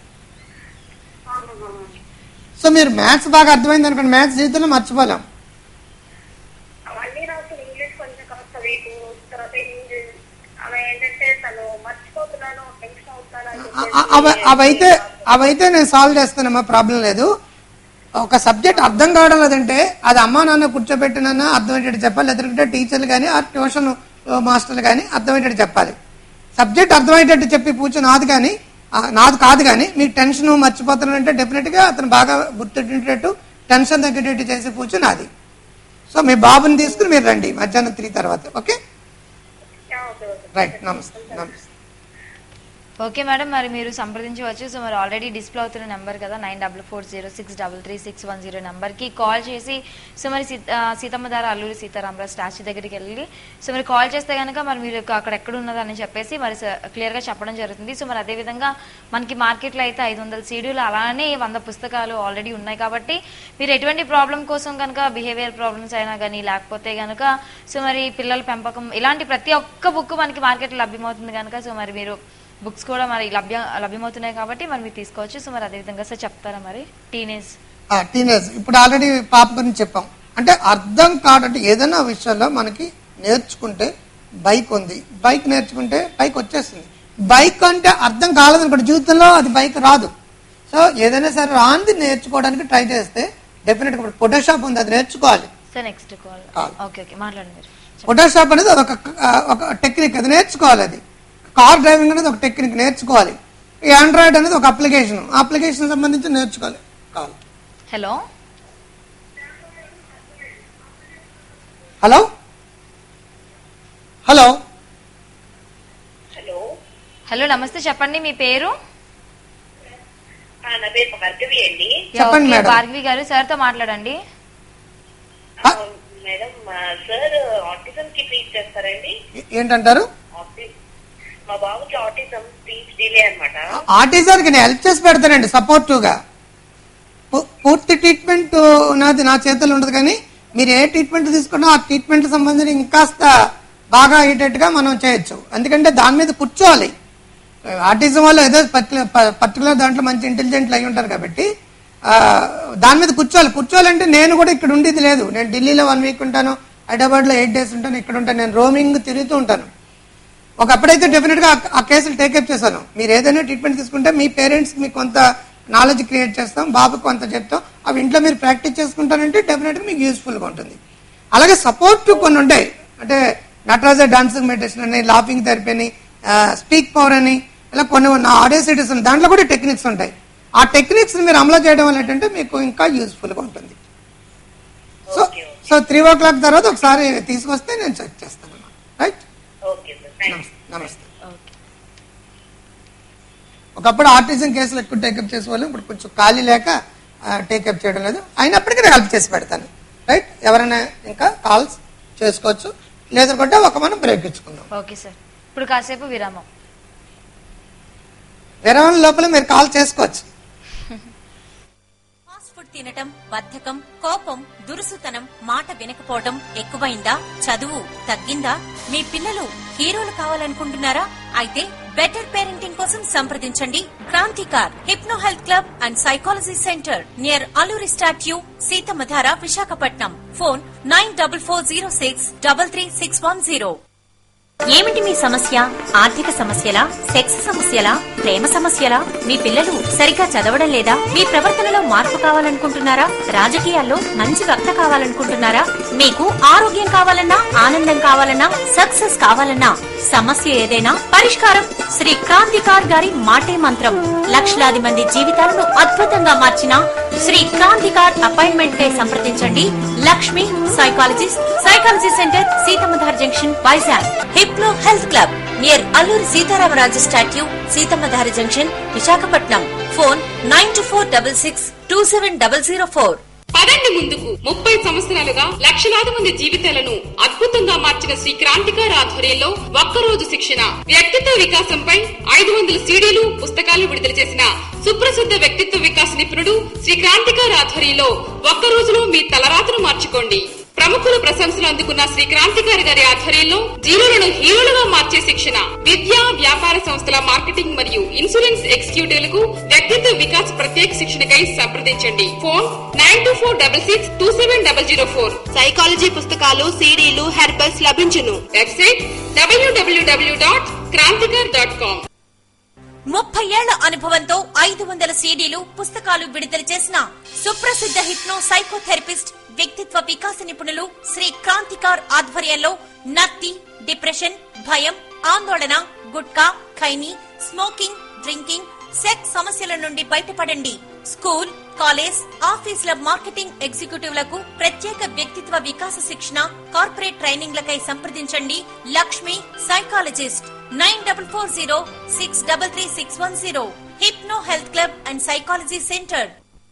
సో మీరు మ్యాథ్స్ బాగా అర్థమైంది అనుకోండి మ్యాథ్స్ జీవితంలో మర్చిపోలేం అవన్నీ నాకు ఇంగ్లీష్ కొంచెం కాస్త వీకు తర్వాత హిందీ అవి ఏంటంటే తను మర్చిపోతున్నాను టెన్షన్ అవుతున్నాను అని అ- అ- అవ- అవైతే అవైతే నేను సాల్వ్ చేస్తానమ్మా ప్రాబ్లం లేదు ఒక సబ్జెక్ట్ అర్థం కావడం లేదంటే అది అమ్మా నాన్న కూర్చోబెట్టినన్నా అర్థమయ్యేటట్టు చెప్పాలి లేదంటే టీచర్లు కానీ ఆ ట్యూషన్ మాస్టర్లు కానీ అర్థమయ్యేటట్టు చెప్పాలి సబ్జెక్ట్ అర్థమయ్యేటట్టు చెప్పి పూజ నాది కానీ ఆ, నాది కాదు కానీ మీకు టెన్షన్ మర్చిపోతున్నానంటే డెఫినెట్ గా అతను బాగా గుర్తుండేటట్టు టెన్షన్ తగ్గేటట్టు చేసే పూజ నాది సో మీ బాబుని తీసుకుని మీరు రండి మధ్యాహ్నం త్రీ తర్వాత ఓకే ఓకే ఓకే రైట్ నమస్తే నమస్తే ఓకే మేడం మరి మీరు సంప్రదించవచ్చు సో మరి ఆల్రెడీ డిస్ప్లే అవుతున్న నెంబర్ కదా nine double four zero six double three six one zero నెంబర్కి కాల్ చేసి సో మరి సీత- ఆ, సీతమ్మ ధార అల్లూరి సీతారామరావు స్టాచ్యూ దగ్గరికి వెళ్ళి సో మరి కాల్ చేస్తే కనుక మరి మీరు అక్కడ ఎక్కడ ఉన్నదని చెప్పేసి మరి క్లియర్గా చెప్పడం జరుగుతుంది సో మరి అదేవిధంగా మనకి మార్కెట్లో అయితే ఐదు వందల సీడీలు అలానే వంద పుస్తకాలు ఆల్రెడీ ఉన్నాయి కాబట్టి మీరు ఎటువంటి ప్రాబ్లం కోసం కనుక బిహేవియర్ ప్రాబ్లమ్స్ అయినా కానీ లేకపోతే కనుక సో మరి పిల్లల పెంపకం ఇలాంటి ప్రతి ఒక్క బుక్ మనకి మార్కెట్లో లభ్యమవుతుంది కనుక సో మరి మీరు బుక్స్ కూడా మరి లభ్య లభ్యమవుతున్నాయి కాబట్టి మరి మీరు తీసుకోవచ్చు సో మరి అదేవిధంగా సార్ చెప్తారా మరి టీనేజ్ టీనేజ్ ఇప్పుడు ఆల్రెడీ పాప గురించి చెప్పాం అంటే అర్థం కాదంటే ఏదైనా విషయంలో మనకి నేర్చుకుంటే బైక్ ఉంది బైక్ నేర్చుకుంటే బైక్ వచ్చేస్తుంది బైక్ అంటే అర్థం కాలేదనుకోండి జీవితంలో అది బైక్ రాదు సో ఏదైనా సరే రాంది నేర్చుకోవడానికి ట్రై చేస్తే డెఫినెట్ గా ఇప్పుడు ఫోటోషాప్ ఉంది అది నేర్చుకోవాలి sir next call Call. Okay okay మాట్లాడండి మీరు ఫోటోషాప్ అనేది అదొక ఆ, ఒక టెక్నిక్ అది నేర్చుకోవాలి అది కార్ డ్రైవింగ్ అనేది ఒక టెక్నిక్ నేర్చుకోవాలి ఈ ఆండ్రాయిడ్ అనేది ఒక అప్లికేషన్ ఆ అప్లికేషన్ సంబంధించి నేర్చుకోవాలి కావాలి hello hello hello hello hello నమస్తే చెప్పండి మీ పేరు ఆ, నా పేరు భార్గవి అండి యా, చెప్పండి ఓకే, మేడం. భార్గవి గారు సార్తో మాట్లాడండి ఆ, మేడం మా సార్ ఆటిజం కి ట్రీట్ చేస్తారండి ఏ- ఏంటంటారు ఆటి- మా బాబుకి ఆటిజం స్పీచ్ డిలే అనమాట ఆర్టిజానికి నేను హెల్ప్ చేసి పెడతానండి సపోర్టివ్ గా పూ- పూర్తి ట్రీట్మెంట్ నాది నా చేతుల్లో ఉండదు కానీ మీరు ఏ ట్రీట్మెంట్ తీసుకున్నా ఆ ట్రీట్మెంట్ సంబంధించి ఇంకాస్త బాగా అయ్యేటట్టుగా మనం చేయొచ్చు ఎందుకంటే దాని మీద కూర్చోవాలి ఆర్టిజం వాళ్ళు ఏదో పర్టికులర్ దాంట్లో మంచి ఇంటెలిజెంట్లు అయి ఉంటారు కాబట్టి ఆ, దాని మీద కూర్చోవాలి కూర్చోవాలంటే నేను కూడా ఇక్కడ ఉండేది లేదు నేను ఢిల్లీలో వన్ వీక్ ఉంటాను హైదరాబాద్లో ఎయిట్ డేస్ ఉంటాను ఇక్కడ ఉంటాను నేను రోమింగ్ తిరుగుతూ ఉంటాను ఒకప్పుడైతే డెఫినెట్ గా ఆ- ఆ కేసులు టేకప్ చేశాను మీరు ఏదైనా ట్రీట్మెంట్ తీసుకుంటే మీ పేరెంట్స్ మీకు కొంత నాలెడ్జ్ క్రియేట్ చేస్తాం బాబుకి కొంత చెప్తాం అవి ఇంట్లో మీరు ప్రాక్టీస్ చేసుకుంటారంటే డెఫినెట్ గా మీకు యూస్ఫుల్ గా ఉంటుంది అలాగే సపోర్ట్ కొన్ని ఉంటాయి అంటే నటరాజ డాన్సింగ్ మెడిటేషన్ అని లాఫింగ్ థెరపీ అని స్పీక్ పవర్ అని ఇలా కొన్ని ఉన్న ఆడియో సిటీస్ దాంట్లో కూడా టెక్నిక్స్ ఉంటాయి ఆ టెక్నిక్స్ మీరు అమలు చేయడం వల్ల ఏంటంటే మీకు ఇంకా యూస్ఫుల్ గా ఉంటుంది so so three o'clock ఒకసారి తీసుకొస్తే నేను చెక్ చేస్తాను right okay sir thank you నమస్తే నమస్తే ఒకప్పుడు ఆర్టిజం కేసులు ఎక్కువ టేకప్ చేసేవాళ్ళు ఇప్పుడు కొంచెం ఖాళీ లేక టేకప్ చేయడం లేదు అయినప్పటికీ నేను హెల్ప్ చేసి పెడతాను రైట్ ఎవరైనా ఇంకా కాల్స్ చేసుకోవచ్చు లేదనుకుంటే ఒక మనం బ్రేక్ ఇచ్చుకుందాం ఓకే సార్ ఇప్పుడు కాసేపు విరామం విరమణ లోపల మీరు కాల్ చేసుకోవచ్చు ఫాస్ట్ ఫుడ్ తినటం బద్ధకం కోపం దురుసుతనం మాట వినకపోవడం ఎక్కువైందా చదువు తగ్గిందా మీ పిల్లలు హీరోలు కావాలనుకుంటున్నారా అయితే బెటర్ పేరెంటింగ్ కోసం సంప్రదించండి Kranthikar hypno health club and psychology centre near Alluri statue Seethammadhara Visakhapatnam phone nine double four zero six double three six one zero ఏమిటి మీ సమస్య ఆర్థిక సమస్యలా సెక్స్ సమస్యలా ప్రేమ సమస్యలా మీ పిల్లలు సరిగా చదవడం లేదా మీ ప్రవర్తనలో మార్పు కావాలనుకుంటున్నారా రాజకీయాల్లో మంచి వక్త కావాలనుకుంటున్నారా మీకు ఆరోగ్యం కావాలన్నా ఆనందం కావాలన్నా సక్సెస్ కావాలన్నా సమస్య ఏదైనా పరిష్కారం శ్రీ క్రాంతికార్ గారి మాటే మంత్రం లక్షలాది మంది జీవితాలను అద్భుతంగా మార్చిన శ్రీ క్రాంతికార్ అపాయింట్మెంట్ కై సంప్రదించండి Lakshmi psychologist psychology centre Seethammadhara junction Vizag hypno health club near Alluri Sitaramaraju statue Seethammadhara junction Visakhapatnam phone nine two four double six two seven double zero four పదండి ముందుకు ముప్పై సంవత్సరాలుగా లక్షలాది మంది జీవితాలను అద్భుతంగా మార్చిన శ్రీ క్రాంతికారి ఆధ్వర్యంలో ఒక్కరోజు శిక్షణ వ్యక్తిత్వ వికాసంపై ఐదు వందల సీడీలు పుస్తకాలు విడుదల చేసిన సుప్రసిద్ధ వ్యక్తిత్వ వికాస నిపుణుడు శ్రీ క్రాంతికారి ఆధ్వర్యంలో ఒక్క రోజులో మీ తలరాతను మార్చుకోండి ప్రముఖుల ప్రశంసలు అందుకున్న శ్రీ క్రాంతికారి గారి ఆధ్వర్యంలో జీరోలను హీరోలుగా మార్చే శిక్షణ విద్యా వ్యాపార సంస్థల మార్కెటింగ్ మరియు ఇన్సూరెన్స్ ఎగ్జిక్యూటివ్లకు వ్యక్తిత్వ వికాస్ ప్రత్యేక శిక్షణకై సంప్రదించండి phone nine two four double six two seven double zero four psychology పుస్తకాలు సీడీలు హెర్బల్స్ లభించును వెబ్సైట్ డబ్ల్యూడబ్ల్యూడబ్ల్యూ డాట్ క్రాంతికర్ డాట్ కామ్ ముప్పై ఏళ్ల అనుభవంతో ఐదు వందల సీడీలు పుస్తకాలు విడుదల చేసిన సుప్రసిద్ధ హిప్నో సైకోథెరపిస్ట్ వ్యక్తిత్వ వికాస నిపుణులు శ్రీ క్రాంతికార్ ఆధ్వర్యంలో నత్తి డిప్రెషన్ భయం ఆందోళన gutka khaini smoking drinking sex సమస్యల నుండి బయటపడండి స్కూల్ కాలేజ్ ఆఫీసుల మార్కెటింగ్ ఎగ్జిక్యూటివ్లకు ప్రత్యేక వ్యక్తిత్వ వికాస శిక్షణ కార్పొరేట్ ట్రైనింగ్లకై సంప్రదించండి Lakshmi psychologist nine double four zero six double three six one zero hypno health club and psychology centre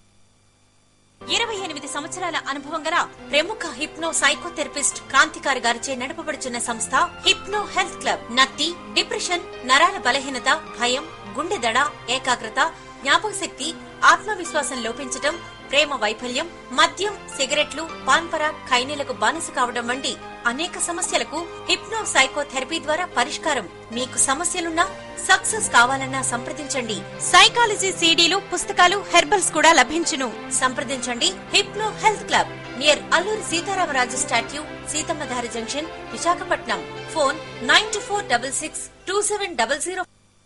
ఇరవై ఎనిమిది సంవత్సరాల అనుభవం గల ప్రముఖ హిప్నో సైకోథెరపిస్ట్ క్రాంతికారి గారిచే నడపబడుచున్న సంస్థ హిప్నో హెల్త్ క్లబ్ నత్తి డిప్రెషన్ నరాల బలహీనత భయం గుండె దడ ఏకాగ్రత జ్ఞాపక శక్తి ఆత్మవిశ్వాసం లోపించటం ప్రేమ వైఫల్యం మద్యం సిగరెట్లు పాన్పర ఖైనీలకు బానిస కావడం వంటి అనేక సమస్యలకు హిప్నో సైకోథెరపీ ద్వారా పరిష్కారం మీకు సమస్యలున్నా సక్సెస్ కావాలన్నా సంప్రదించండి సైకాలజీ సీడీలు పుస్తకాలు హెర్బల్స్ కూడా లభించును సంప్రదించండి hypno health club near Alluri Sitaramaraju statue Seethammadhara junction Visakhapatnam phone nine two four double six two seven double zero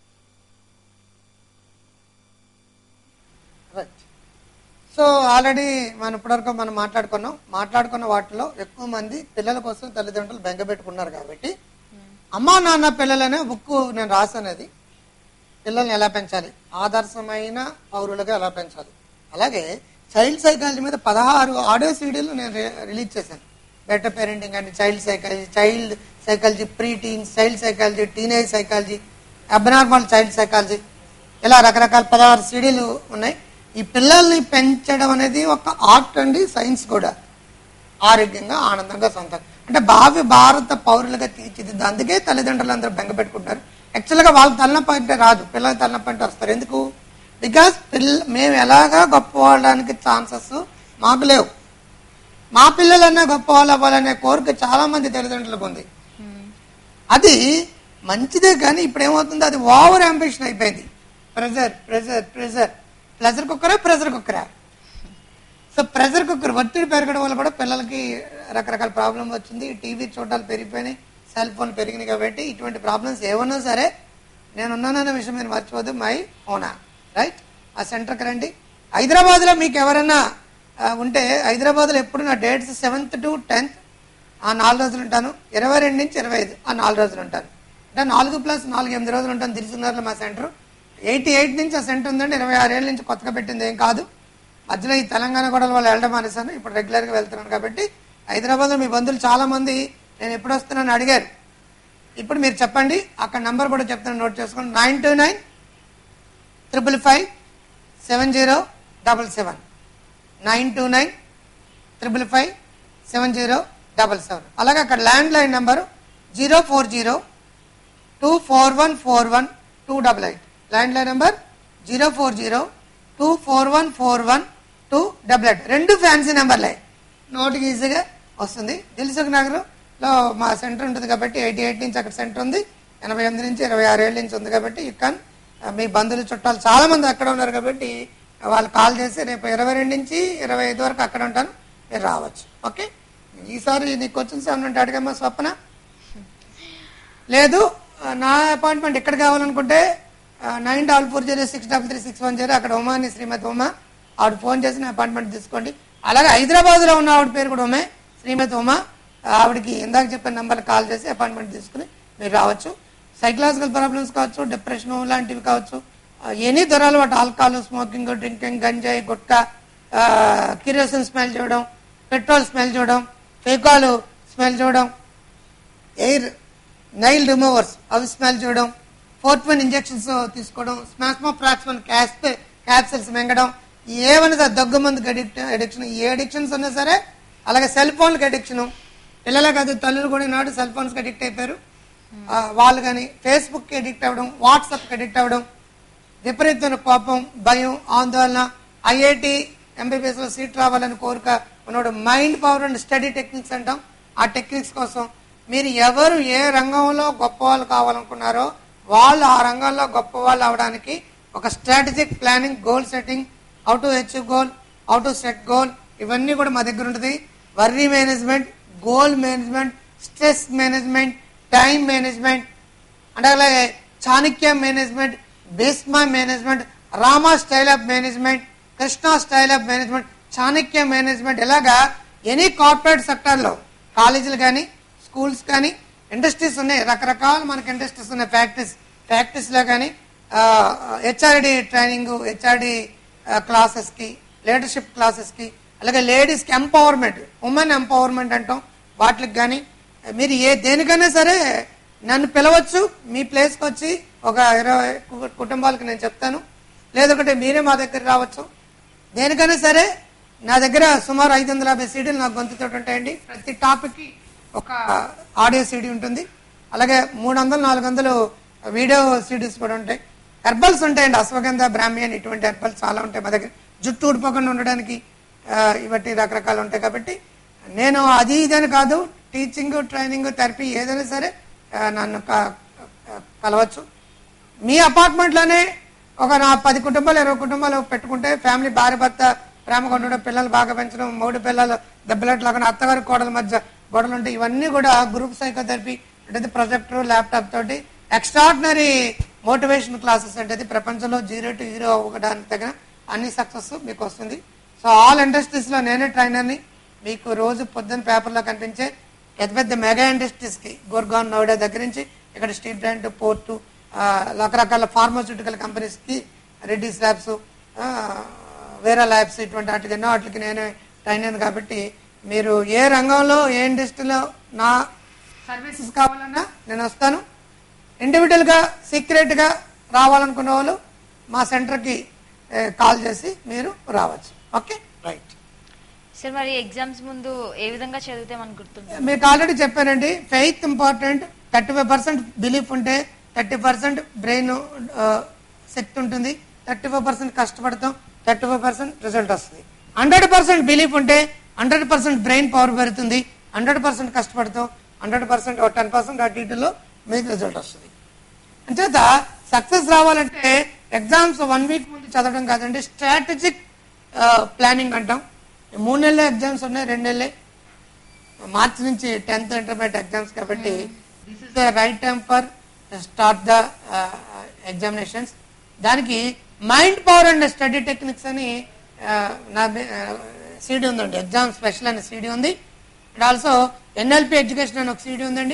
right so already మనం ఇప్పటివరకు మనం మాట్లాడుకున్నాం మాట్లాడుకున్న వాటిలో ఎక్కువ మంది పిల్లల కోసం తల్లిదండ్రులు బెంగపెట్టుకున్నారు కాబట్టి అమ్మా నాన్న పిల్లలనే బుక్ నేను రాసానది పిల్లల్ని ఎలా పెంచాలి ఆదర్శమైన పౌరులుగా ఎలా పెంచాలి అలాగే చైల్డ్ సైకాలజీ మీద పదహారు ఆడియో సీడీలు నేను రి- రిలీజ్ చేశాను better parenting and child psychology child psychology preteens child psychology teenage psychology abnormal child psychology ఇలా రకరకాల పదహారు సీడీలు ఉన్నాయి ఈ పిల్లల్ని పెంచడం అనేది ఒక ఆర్ట్ అండి సైన్స్ కూడా ఆరోగ్యంగా ఆనందంగా సొంతం అంటే భావి భారత పౌరులుగా తీర్చిదిద్దు అందుకే తల్లిదండ్రులు అందరూ బెంగ పెట్టుకుంటారు యాక్చువల్గా వాళ్ళకి తలనొప్పి అంటే రాదు పిల్లలకి తలనొప్పి అంటే వస్తారు ఎందుకు బికాస్ పిల్ల మేము ఎలాగా గొప్ప వాళ్ళడానికి ఛాన్సెస్ మాకు లేవు మా పిల్లలన్నా గొప్ప వాళ్ళు అవ్వాలనే కోరిక చాలా మంది తల్లిదండ్రులకు ఉంది అది మంచిదే కానీ ఇప్పుడు ఏమవుతుంది అది ఓవర్ అంబిషన్ అయిపోయింది ప్రెజర్ ప్రెజర్ ప్రెజర్ ప్రెజర్ కుక్కరా ప్రెజర్ కుక్కరా సో ప్రెజర్ కుక్కర్ ఒత్తిడి పెరగడం వల్ల కూడా పిల్లలకి రకరకాల ప్రాబ్లం వచ్చింది టీవీ చూడాలు పెరిగిపోయినాయి సెల్ ఫోన్ పెరిగినాయి కాబట్టి ఇటువంటి ప్రాబ్లమ్స్ ఏమన్నా సరే నేను ఉన్నానన్న విషయం మీరు మర్చిపోదు మై ఓనా రైట్ ఆ సెంటర్కి రండి హైదరాబాద్లో మీకు ఎవరైనా ఆ, ఉంటే హైదరాబాద్లో ఎప్పుడు నా డేట్స్ సెవెంత్ టు టెన్త్ ఆ నాలుగు రోజులు ఉంటాను ఇరవై రెండు నుంచి ఇరవై ఐదు ఆ నాలుగు రోజులు ఉంటాను అంటే నాలుగు ప్లస్ నాలుగు ఎనిమిది రోజులు ఉంటాను దిల్సునగర్లో మా సెంటర్ ఎయిటీ ఎయిట్ నుంచి ఆ సెంటర్ ఉందండి ఇరవై ఆరేళ్ళ నుంచి కొత్తగా పెట్టింది ఏం కాదు మధ్యలో ఈ తెలంగాణ గొడవల వల్ల వెళ్ళడం మానేశాను ఇప్పుడు రెగ్యులర్గా వెళ్తున్నాను కాబట్టి హైదరాబాద్లో మీ బంధువులు చాలా మంది నేను ఎప్పుడు వస్తున్నాను అడిగారు ఇప్పుడు మీరు చెప్పండి అక్కడ నంబర్ కూడా చెప్తాను నోట్ చేసుకోండి nine two nine triple five seven zero double seven nine two nine triple five seven zero double seven అలాగే అక్కడ landline number zero four zero two four one four one two double eight landline number zero four zero two four one four one two double eight రెండు fancy నెంబర్లే నోటికి ఈజీగా వస్తుంది దిల్సుఖ్ నగర్లో మా centre ఉంటుంది కాబట్టి ఎయిటీ ఎయిట్ నుంచి అక్కడ సెంటర్ ఉంది ఎనభై ఎనిమిది నుంచి ఇరవై ఆరు ఏళ్ళ నుంచి ఉంది కాబట్టి యూ కాన్ మీ బంధువులు చుట్టాలు చాలా మంది అక్కడ ఉన్నారు కాబట్టి వాళ్ళు కాల్ చేసి రేపు ఇరవై రెండు నుంచి ఇరవై ఐదు వరకు అక్కడ ఉంటాను మీరు రావచ్చు ఓకే ఈసారి నీకు వచ్చిన సెవెన్ అంటే అడిగమ్మా స్వప్న లేదు ఆ, నా అపాయింట్మెంట్ ఎక్కడ కావాలనుకుంటే nine double four zero six double three six one zero అక్కడ ఉమా అని శ్రీమతి ఉమా ఆవిడ ఫోన్ చేసి నా అపాయింట్మెంట్ తీసుకోండి అలాగే హైదరాబాద్లో ఉన్న ఆవిడ పేరు కూడా ఉమే శ్రీమతి ఉమా ఆవిడకి ఇందాక చెప్పిన నెంబర్ కాల్ చేసి అపాయింట్మెంట్ తీసుకుని మీరు రావచ్చు సైకలాజికల్ ప్రాబ్లమ్స్ కావచ్చు డిప్రెషన్ లాంటివి కావచ్చు ఎనీ దొరాలు వాటి ఆల్కహాల్ స్మోకింగ్ డ్రింకింగ్ గంజాయి గుట్కా కిరోసిన్ స్మెల్ చూడడం పెట్రోల్ స్మెల్ చూడడం ఫేకాలు స్మెల్ చూడడం ఎయిర్ నైల్ రిమూవర్స్ అవి స్మెల్ చేయడం ఫోర్త్ వన్ ఇంజెక్షన్స్ తీసుకోవడం స్మాస్మోప్రాక్సిమన్ క్యాస్ట్ క్యాప్సిల్స్ మింగడం ఏమైనా సరే దగ్గు మందుకి అడిక్ట్ అడిక్షన్ ఏ అడిక్షన్స్ ఉన్నా సరే అలాగే సెల్ ఫోన్కి అడిక్షన్ పిల్లలే కాదు తల్లులు కూడా నాడు సెల్ ఫోన్స్కి అడిక్ట్ అయిపోయారు ఆ, వాళ్ళు కానీ ఫేస్బుక్కి అడిక్ట్ అవ్వడం వాట్సాప్కి అడిక్ట్ అవ్వడం విపరీతమైన కోపం భయం ఆందోళన ఐఐటి ఎంబీబీఎస్ లో సీట్ రావాలని కోరిక ఉన్నాడు mind power and study techniques అంటాం ఆ టెక్నిక్స్ కోసం మీరు ఎవరు ఏ రంగంలో గొప్ప వాళ్ళు కావాలనుకున్నారో వాళ్ళు ఆ రంగంలో గొప్ప వాళ్ళు అవడానికి ఒక strategic planning goal setting how to achieve goal how to set goal ఇవన్నీ కూడా మా దగ్గర ఉంటుంది worry management goal management stress management time management అంటే అలాగే Chanakya management Bhishma management Rama style of management Krishna style of management Chanakya management ఇలాగా ఎనీ కార్పొరేట్ సెక్టర్లో కాలేజీలు కానీ స్కూల్స్ కానీ ఇండస్ట్రీస్ ఉన్నాయి రకరకాల మనకి ఇండస్ట్రీస్ ఉన్నాయి ఫ్యాక్టరీస్ ఫ్యాక్టరీస్లో కానీ హెచ్ఆర్డి ట్రైనింగ్ హెచ్ఆర్డి క్లాసెస్కి లీడర్షిప్ క్లాసెస్కి అలాగే లేడీస్కి ఎంపవర్మెంట్ ఉమెన్ ఎంపవర్మెంట్ అంటాం వాటికి కానీ మీరు ఏ దేనికైనా సరే నన్ను పిలవచ్చు మీ ప్లేస్కి వచ్చి ఒక ఇరవై కు- కుటుంబాలకు నేను చెప్తాను లేదంటే మీరే మా దగ్గర రావచ్చు దేనికైనా సరే నా దగ్గర సుమారు ఐదు వందల యాభై సీడీలు నాకు గొంతుతో ఉంటాయండి ప్రతి టాపిక్కి ఒక ఆడియో సీడీ ఉంటుంది అలాగే మూడు వందలు నాలుగు వందలు వీడియో సీడీస్ కూడా ఉంటాయి హెర్బల్స్ ఉంటాయండి అశ్వగంధ బ్రాహ్మి అని ఇటువంటి హెర్బల్స్ చాలా ఉంటాయి మా దగ్గర జుట్టు ఊడిపోకుండా ఉండడానికి ఆ, ఇవన్నీ రకరకాలు ఉంటాయి కాబట్టి నేను అది ఇదని కాదు టీచింగ్ ట్రైనింగ్ థెరపీ ఏదైనా సరే ఆ, నన్ను క- క- కలవచ్చు మీ అపార్ట్మెంట్లోనే ఒక నా పది కుటుంబాలు ఇరవై కుటుంబాలు పెట్టుకుంటే ఫ్యామిలీ భార్య భర్త ప్రేమగా ఉండడం పిల్లలు బాగా పెంచడం మూడు పిల్లలు దెబ్బలాట్లు లాగా అత్తగారి కోడల మధ్య గొడవలు ఉంటాయి ఇవన్నీ కూడా గ్రూప్ సైకోథెరపీ అంటే ప్రొజెక్టర్ ల్యాప్టాప్ తోటి ఎక్స్ట్రాడినరీ మోటివేషన్ క్లాసెస్ అంటే ప్రపంచంలో జీరో టు హీరో అవ్వడానికి తగిన అన్ని సక్సెస్ మీకు వస్తుంది సో ఆల్ ఇండస్ట్రీస్ లో నేనే ట్రైనర్ని మీకు రోజు పొద్దున్న పేపర్లో కనిపించే పెద్ద పెద్ద మెగా ఇండస్ట్రీస్ కి గుర్గాన్ నోయిడా దగ్గర నుంచి ఇక్కడ స్టీల్ ప్లాంట్ పోర్టు ఆ, రకరకాల ఫార్మాస్యూటికల్ కంపెనీస్ కి రెడ్డిస్ ల్యాబ్స్ వేరే ల్యాబ్స్ ఇటువంటి వాటికి ఎన్నో వాటికి నేనే ట్రైనర్ కాబట్టి మీరు ఏ రంగంలో ఏ ఇండస్ట్రీలో నా సర్వీసెస్ కావాలన్నా నేను వస్తాను ఇండివిజువల్ గా సీక్రెట్ గా రావాలనుకున్న వాళ్ళు మా సెంటర్ కి కాల్ చేసి మీరు రావచ్చు ఓకే రైట్ సార్ మరి ఎగ్జామ్స్ ముందు ఏ విధంగా చదివితే మనకు గుర్తుంటుంది మీకు ఆల్రెడీ చెప్పానండి faith important thirty five percent belief ఉంటే థర్టీ పర్సెంట్ బ్రెయిన్ శక్తి ఉంటుంది థర్టీ ఫైవ్ పర్సెంట్ కష్టపడతాం థర్టీ ఫైవ్ పర్సెంట్ రిజల్ట్ వస్తుంది హండ్రెడ్ పర్సెంట్ బిలీఫ్ ఉంటే హండ్రెడ్ పర్సెంట్ బ్రెయిన్ పవర్ పెరుగుతుంది హండ్రెడ్ పర్సెంట్ కష్టపడతాం హండ్రెడ్ పర్సెంట్ టెన్ పర్సెంట్ అటు ఇటులో మీకు రిజల్ట్ వస్తుంది అంచేత సక్సెస్ రావాలంటే ఎగ్జామ్స్ వన్ వీక్ ముందు చదవడం కాదండి స్ట్రాటజిక్ ప్లానింగ్ అంటాం ఈ మూడు నెలల ఎగ్జామ్స్ ఉన్నాయి రెండు నెలలే మార్చి నుంచి టెన్త్ ఇంటర్మీడియట్ ఎగ్జామ్స్ కాబట్టి this is the right time for start the examinations దానికి mind power and study techniques అని uh, నా సీడీ ఉందండి ఎగ్జామ్ స్పెషల్ అనే సీడీ ఉంది అండ్ ఆల్సో ఎన్ఎల్పి ఎడ్యుకేషన్ అని ఒక సీడీ ఉందండి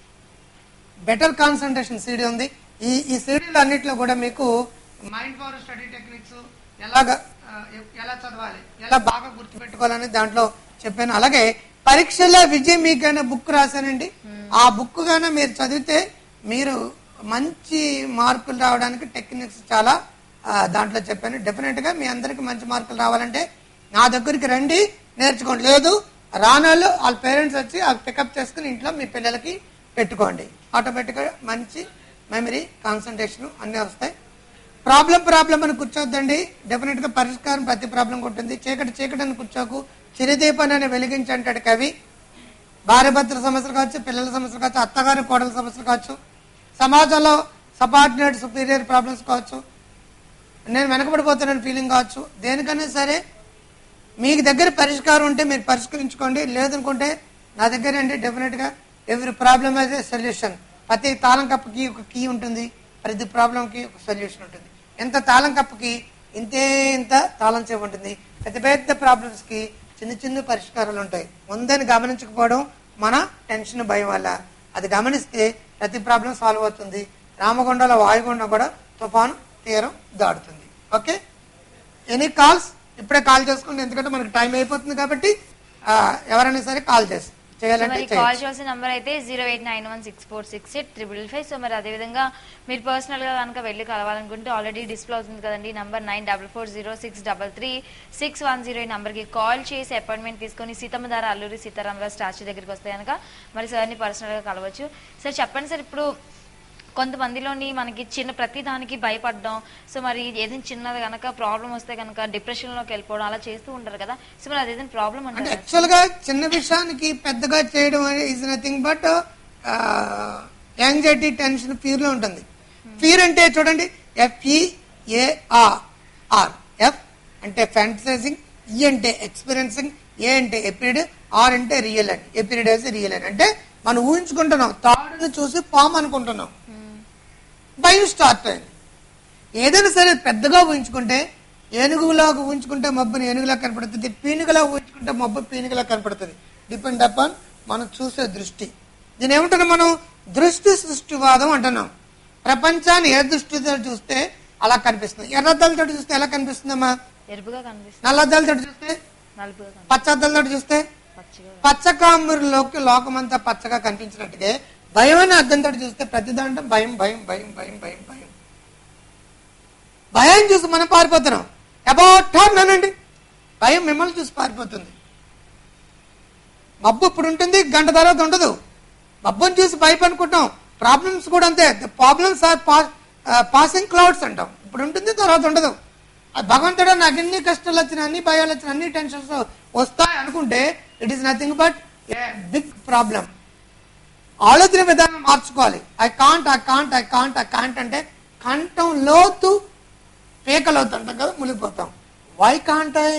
బెటర్ కాన్సన్ట్రేషన్ సీడీ ఉంది ఈ ఈ సీడీలు అన్నిట్లో కూడా మీకు మైండ్ పవర్ స్టడీ టెక్నిక్స్ ఎలాగ ఆ, ఎలా చదవాలి ఎలా బాగా గుర్తుపెట్టుకోవాలని దాంట్లో చెప్పాను అలాగే పరీక్షల్లో విజయం మీకైనా బుక్ రాశానండి ఆ బుక్ గానే మీరు చదివితే మీరు మంచి మార్కులు రావడానికి టెక్నిక్స్ చాలా ఆ, దాంట్లో చెప్పాను డెఫినెట్ గా మీ అందరికి మంచి మార్కులు రావాలంటే నా దగ్గరికి రండి నేర్చుకోండి లేదు రానాళ్ళు వాళ్ళ పేరెంట్స్ వచ్చి అవి పికప్ చేసుకుని ఇంట్లో మీ పిల్లలకి పెట్టుకోండి ఆటోమేటిక్గా మంచి మెమరీ కాన్సన్ట్రేషన్ అన్నీ వస్తాయి ప్రాబ్లం ప్రాబ్లం అని కూర్చోద్దండి డెఫినెట్ గా పరిష్కారం ప్రతి ప్రాబ్లం ఉంటుంది చీకటి చీకటి అని కూర్చోకు చిరుదీపాన్ని వెలిగించి అంటాడు కవి భార్యభర్తల సమస్యలు కావచ్చు పిల్లల సమస్యలు కావచ్చు అత్తగారి కోడల సమస్యలు కావచ్చు సమాజంలో సబార్డినేట్ సుపీరియర్ ప్రాబ్లమ్స్ కావచ్చు నేను వెనకబడిపోతున్నాను ఫీలింగ్ కావచ్చు దేనికైనా సరే మీకు దగ్గర పరిష్కారం ఉంటే మీరు పరిష్కరించుకోండి లేదనుకుంటే నా దగ్గర అండి డెఫినెట్ గా every problem as a solution ప్రతి తాళం కప్పుకి ఒక కీ ఉంటుంది ప్రతి ప్రాబ్లం కి ఒక సొల్యూషన్ ఉంటుంది ఎంత తాళం కప్పుకి ఇంతే ఇంత తాళం చెవి ఉంటుంది పెద్ద పెద్ద ప్రాబ్లమ్స్ కి చిన్న చిన్న పరిష్కారాలు ఉంటాయి ముందని గమనించకపోవడం మన టెన్షన్ భయం వల్ల అది గమనిస్తే ప్రతి ప్రాబ్లం సాల్వ్ అవుతుంది రామగుండంలో వాయుగుండం కూడా తుఫాను తీరం దాడుతుంది ఓకే ఎనీ కాల్స్ ఇప్పుడే కాల్ చేసుకోండి ఎందుకంటే మనకి టైం అయిపోతుంది కాబట్టి ఆ, ఎవరైనా సరే కాల్ చేసి సో చేయాలంటే మరి కాల్ చేయొచ్చు. చేయాల్సిన నంబర్ అయితే zero eight nine one six four six eight triple five so మరి అదేవిధంగా మీరు పర్సనల్ గా కనుక వెళ్ళి కలవాలనుకుంటే ఆల్రెడీ డిస్ప్లే అవుతుంది కదండి number nine double four zero six double three six one zero ఈ నంబర్కి కాల్ చేసి అపాయింట్మెంట్ తీసుకొని సీతమ్మధార అల్లూరి సీతారామరావు స్టాచ్యూ దగ్గరికి వస్తే కనుక మరి సార్ని పర్సనల్ గా కలవచ్చు సార్ చెప్పండి సార్ ఇప్పుడు కొంతమందిలోని మనకి చిన్న ప్రతి దానికి భయపడడం సో మరి ఏదైనా చిన్నది కనుక ప్రాబ్లం వస్తే కనుక డిప్రెషన్ లోకి వెళ్ళిపోవడం అలా చేస్తూ ఉంటారు కదా సో మరి అదేదైనా ప్రాబ్లం అంటే అంటారా యాక్చువల్ గా చిన్న విషయానికి పెద్దగా చేయడం is nothing but anxiety tension fear లో ఉంటుంది ఫీర్ అంటే చూడండి ఎఫ్ఈఏఆర్ ఆర్ ఎఫ్ అంటే ఫ్యాంటసైజింగ్ ఈ అంటే ఎక్స్పీరియన్సింగ్ ఏ అంటే ఎపిరిడ్ ఆర్ అంటే రియల్ అని ఎపిరిడ్ అయితే రియల్ అని అంటే మనం ఊహించుకుంటున్నాం తాడుని చూసి పాము అనుకుంటున్నాం భయం స్టార్ట్ అయింది ఏదైనా సరే పెద్దగా ఊహించుకుంటే ఏనుగులాగా ఊహించుకుంటే మబ్బుని ఏనుగులా కనపడుతుంది పీనుగులా ఊహించుకుంటే మబ్బు పీనుగులా కనపడుతుంది డిపెండ్ అపాన్ మనం చూసే దృష్టి దీని ఏమంటున్నాం మనం దృష్టి సృష్టివాదం అంటున్నాం ప్రపంచాన్ని ఏ దృష్టితో చూస్తే అలా కనిపిస్తుంది ఎర్రద్దాలతో చూస్తే ఎలా కనిపిస్తుందమ్మా ఎరుపుగా కనిపిస్తుంది నల్లద్దాలతో చూస్తే నలుపుగా కనిపిస్తుంది పచ్చద్దాలతో చూస్తే పచ్చిగా పచ్చకాంబరిలోకి లోకమంతా పచ్చగా కనిపించినట్టుగా భయం అనే అర్థంతో చూస్తే ప్రతి దాంట్లో భయం భయం భయం భయం భయం భయం భయం చూసి మనం పారిపోతున్నాం అబౌట్ టర్న్ అనండి భయం మిమ్మల్ని చూసి పారిపోతుంది మబ్బు ఇప్పుడు ఉంటుంది గంట తర్వాత ఉండదు మబ్బుని చూసి భయపడుకుంటాం ప్రాబ్లమ్స్ కూడా అంతే the problems are passing clouds అంటాం ఇప్పుడు ఉంటుంది తర్వాత ఉండదు ఆ భగవంతుడు నాకు ఎన్ని కష్టాలు వచ్చినా అన్ని భయాలు వచ్చినా అన్ని టెన్షన్స్ వస్తాయి అనుకుంటే it is nothing but big problem ఆలోచన విధానం మార్చుకోవాలి I can't I can't I can't I can't అంటే కంఠం లోతు పేకలోతు అంటాం కదా మునిగిపోతాం why can't I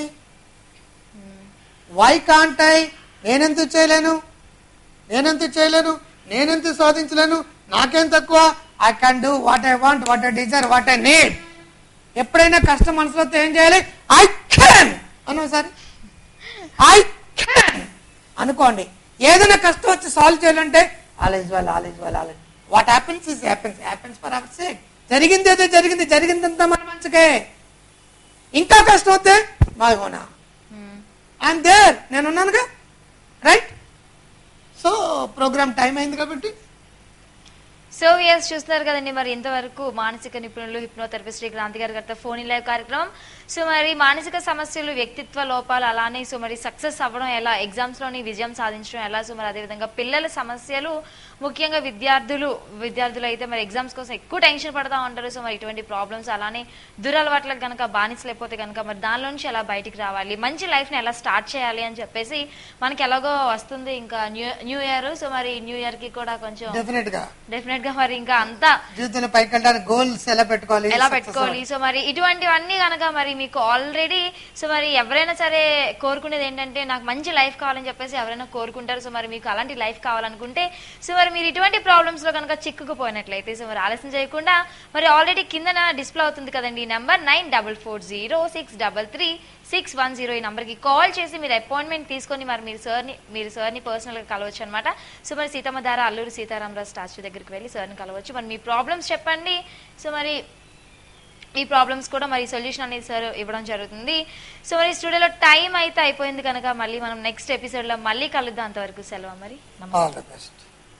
why can't I నేనెందుకు చేయలేను నేనెందుకు చేయలేను నేనెందుకు సాధించలేను నాకేం తక్కువ I can do what I want what I desire what I need ఎప్పుడైనా కష్టం మనసులో వస్తే ఏం చేయాలి ఐ క్యాన్ అనోసారి ఐ క్యాన్ అనుకోండి ఏదైనా కష్టం వచ్చి సాల్వ్ చేయాలంటే all is well all is well all is what happens is happens happens for our sake జరిగింది ఏదో జరిగింది జరిగిందంతా మన మంచికే ఇంకా కష్టం వస్తే బాగోనా ఐఎమ్ దేర్ నేను ఉన్నానుగా రైట్ సో ప్రోగ్రామ్ టైం అయింది కాబట్టి సో ఎస్ చూస్తున్నారు కదండి మరి ఇంతవరకు మానసిక నిపుణులు హిప్నోథెరపిస్ట్ శ్రీ క్రాంతి గారి గారితో ఫోన్ ఇన్ లైవ్ కార్యక్రమం సో మరి మానసిక సమస్యలు వ్యక్తిత్వ లోపాలు అలానే సో మరి సక్సెస్ అవ్వడం ఎలా ఎగ్జామ్స్ లోని విజయం సాధించడం ఎలా సో మరి అదేవిధంగా పిల్లల సమస్యలు ముఖ్యంగా విద్యార్థులు విద్యార్థులు అయితే మరి ఎగ్జామ్స్ కోసం ఎక్కువ టెన్షన్ పడతా ఉంటారు సో మరి ఇటువంటి ప్రాబ్లమ్స్ అలానే దురలవాట్లకు కనుక బానిసలైపోతే కనుక మరి దానిలో నుంచి ఎలా బయటికి రావాలి మంచి లైఫ్ ని ఎలా స్టార్ట్ చేయాలి అని చెప్పేసి మనకి ఎలాగో వస్తుంది ఇంకా న్యూ న్యూ ఇయర్ సో మరి న్యూ ఇయర్ కి కూడా కొంచెం డెఫినెట్ గా డెఫినెట్ గా మరి ఇంకా అంతా జీవితంలో పైకి వెళ్ళడానికి గోల్స్ ఎలా పెట్టుకోవాలి ఎలా success పెట్టుకోవాలి సో మరి ఇటువంటివన్నీ కనుక మరి మీకు ఆల్రెడీ సో మరి ఎవరైనా సరే కోరుకునేది ఏంటంటే నాకు మంచి లైఫ్ కావాలని చెప్పేసి ఎవరైనా కోరుకుంటారు సో మరి మీకు అలాంటి లైఫ్ కావాలనుకుంటే సో మరి మీరు ఇటువంటి ప్రాబ్లమ్స్ లో కనుక చిక్కుకుపోయినట్లయితే సో మరి ఆలస్యం చేయకుండా మరి ఆల్రెడీ కిందన డిస్ప్లే అవుతుంది కదండి number nine double four zero six double three six one zero ఈ నంబర్కి కాల్ చేసి మీరు అపాయింట్మెంట్ తీసుకొని మరి మీరు సార్ని మీరు సార్ని పర్సనల్గా కలవచ్చు అనమాట సో మరి సీతమ్మ ధార అల్లూరు సీతారామరాజు స్టాచ్యూ దగ్గరికి వెళ్ళి సార్ని కలవచ్చు మరి మీ ప్రాబ్లమ్స్ చెప్పండి సో మరి ఈ ప్రాబ్లమ్స్ కూడా మరి సొల్యూషన్ అనేది సార్ ఇవ్వడం జరుగుతుంది సో మరి స్టూడియోలో టైం అయితే అయిపోయింది కనుక మళ్ళీ మనం నెక్స్ట్ ఎపిసోడ్లో మళ్ళీ కలుద్దాం అంతవరకు సెలవు మరి ఆల్ ద బెస్ట్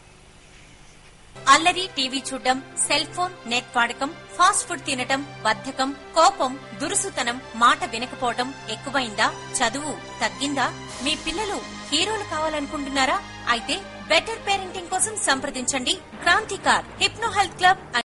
అల్లరి టీవీ చూడడం సెల్ ఫోన్ నెట్ వాడకం ఫాస్ట్ ఫుడ్ తినటం బద్ధకం కోపం దురుసుతనం మాట వినకపోవడం ఎక్కువైందా చదువు తగ్గిందా మీ పిల్లలు హీరోలు కావాలనుకుంటున్నారా అయితే బెటర్ పేరెంటింగ్ కోసం సంప్రదించండి క్రాంతికార్ హిప్నో హెల్త్ క్లబ్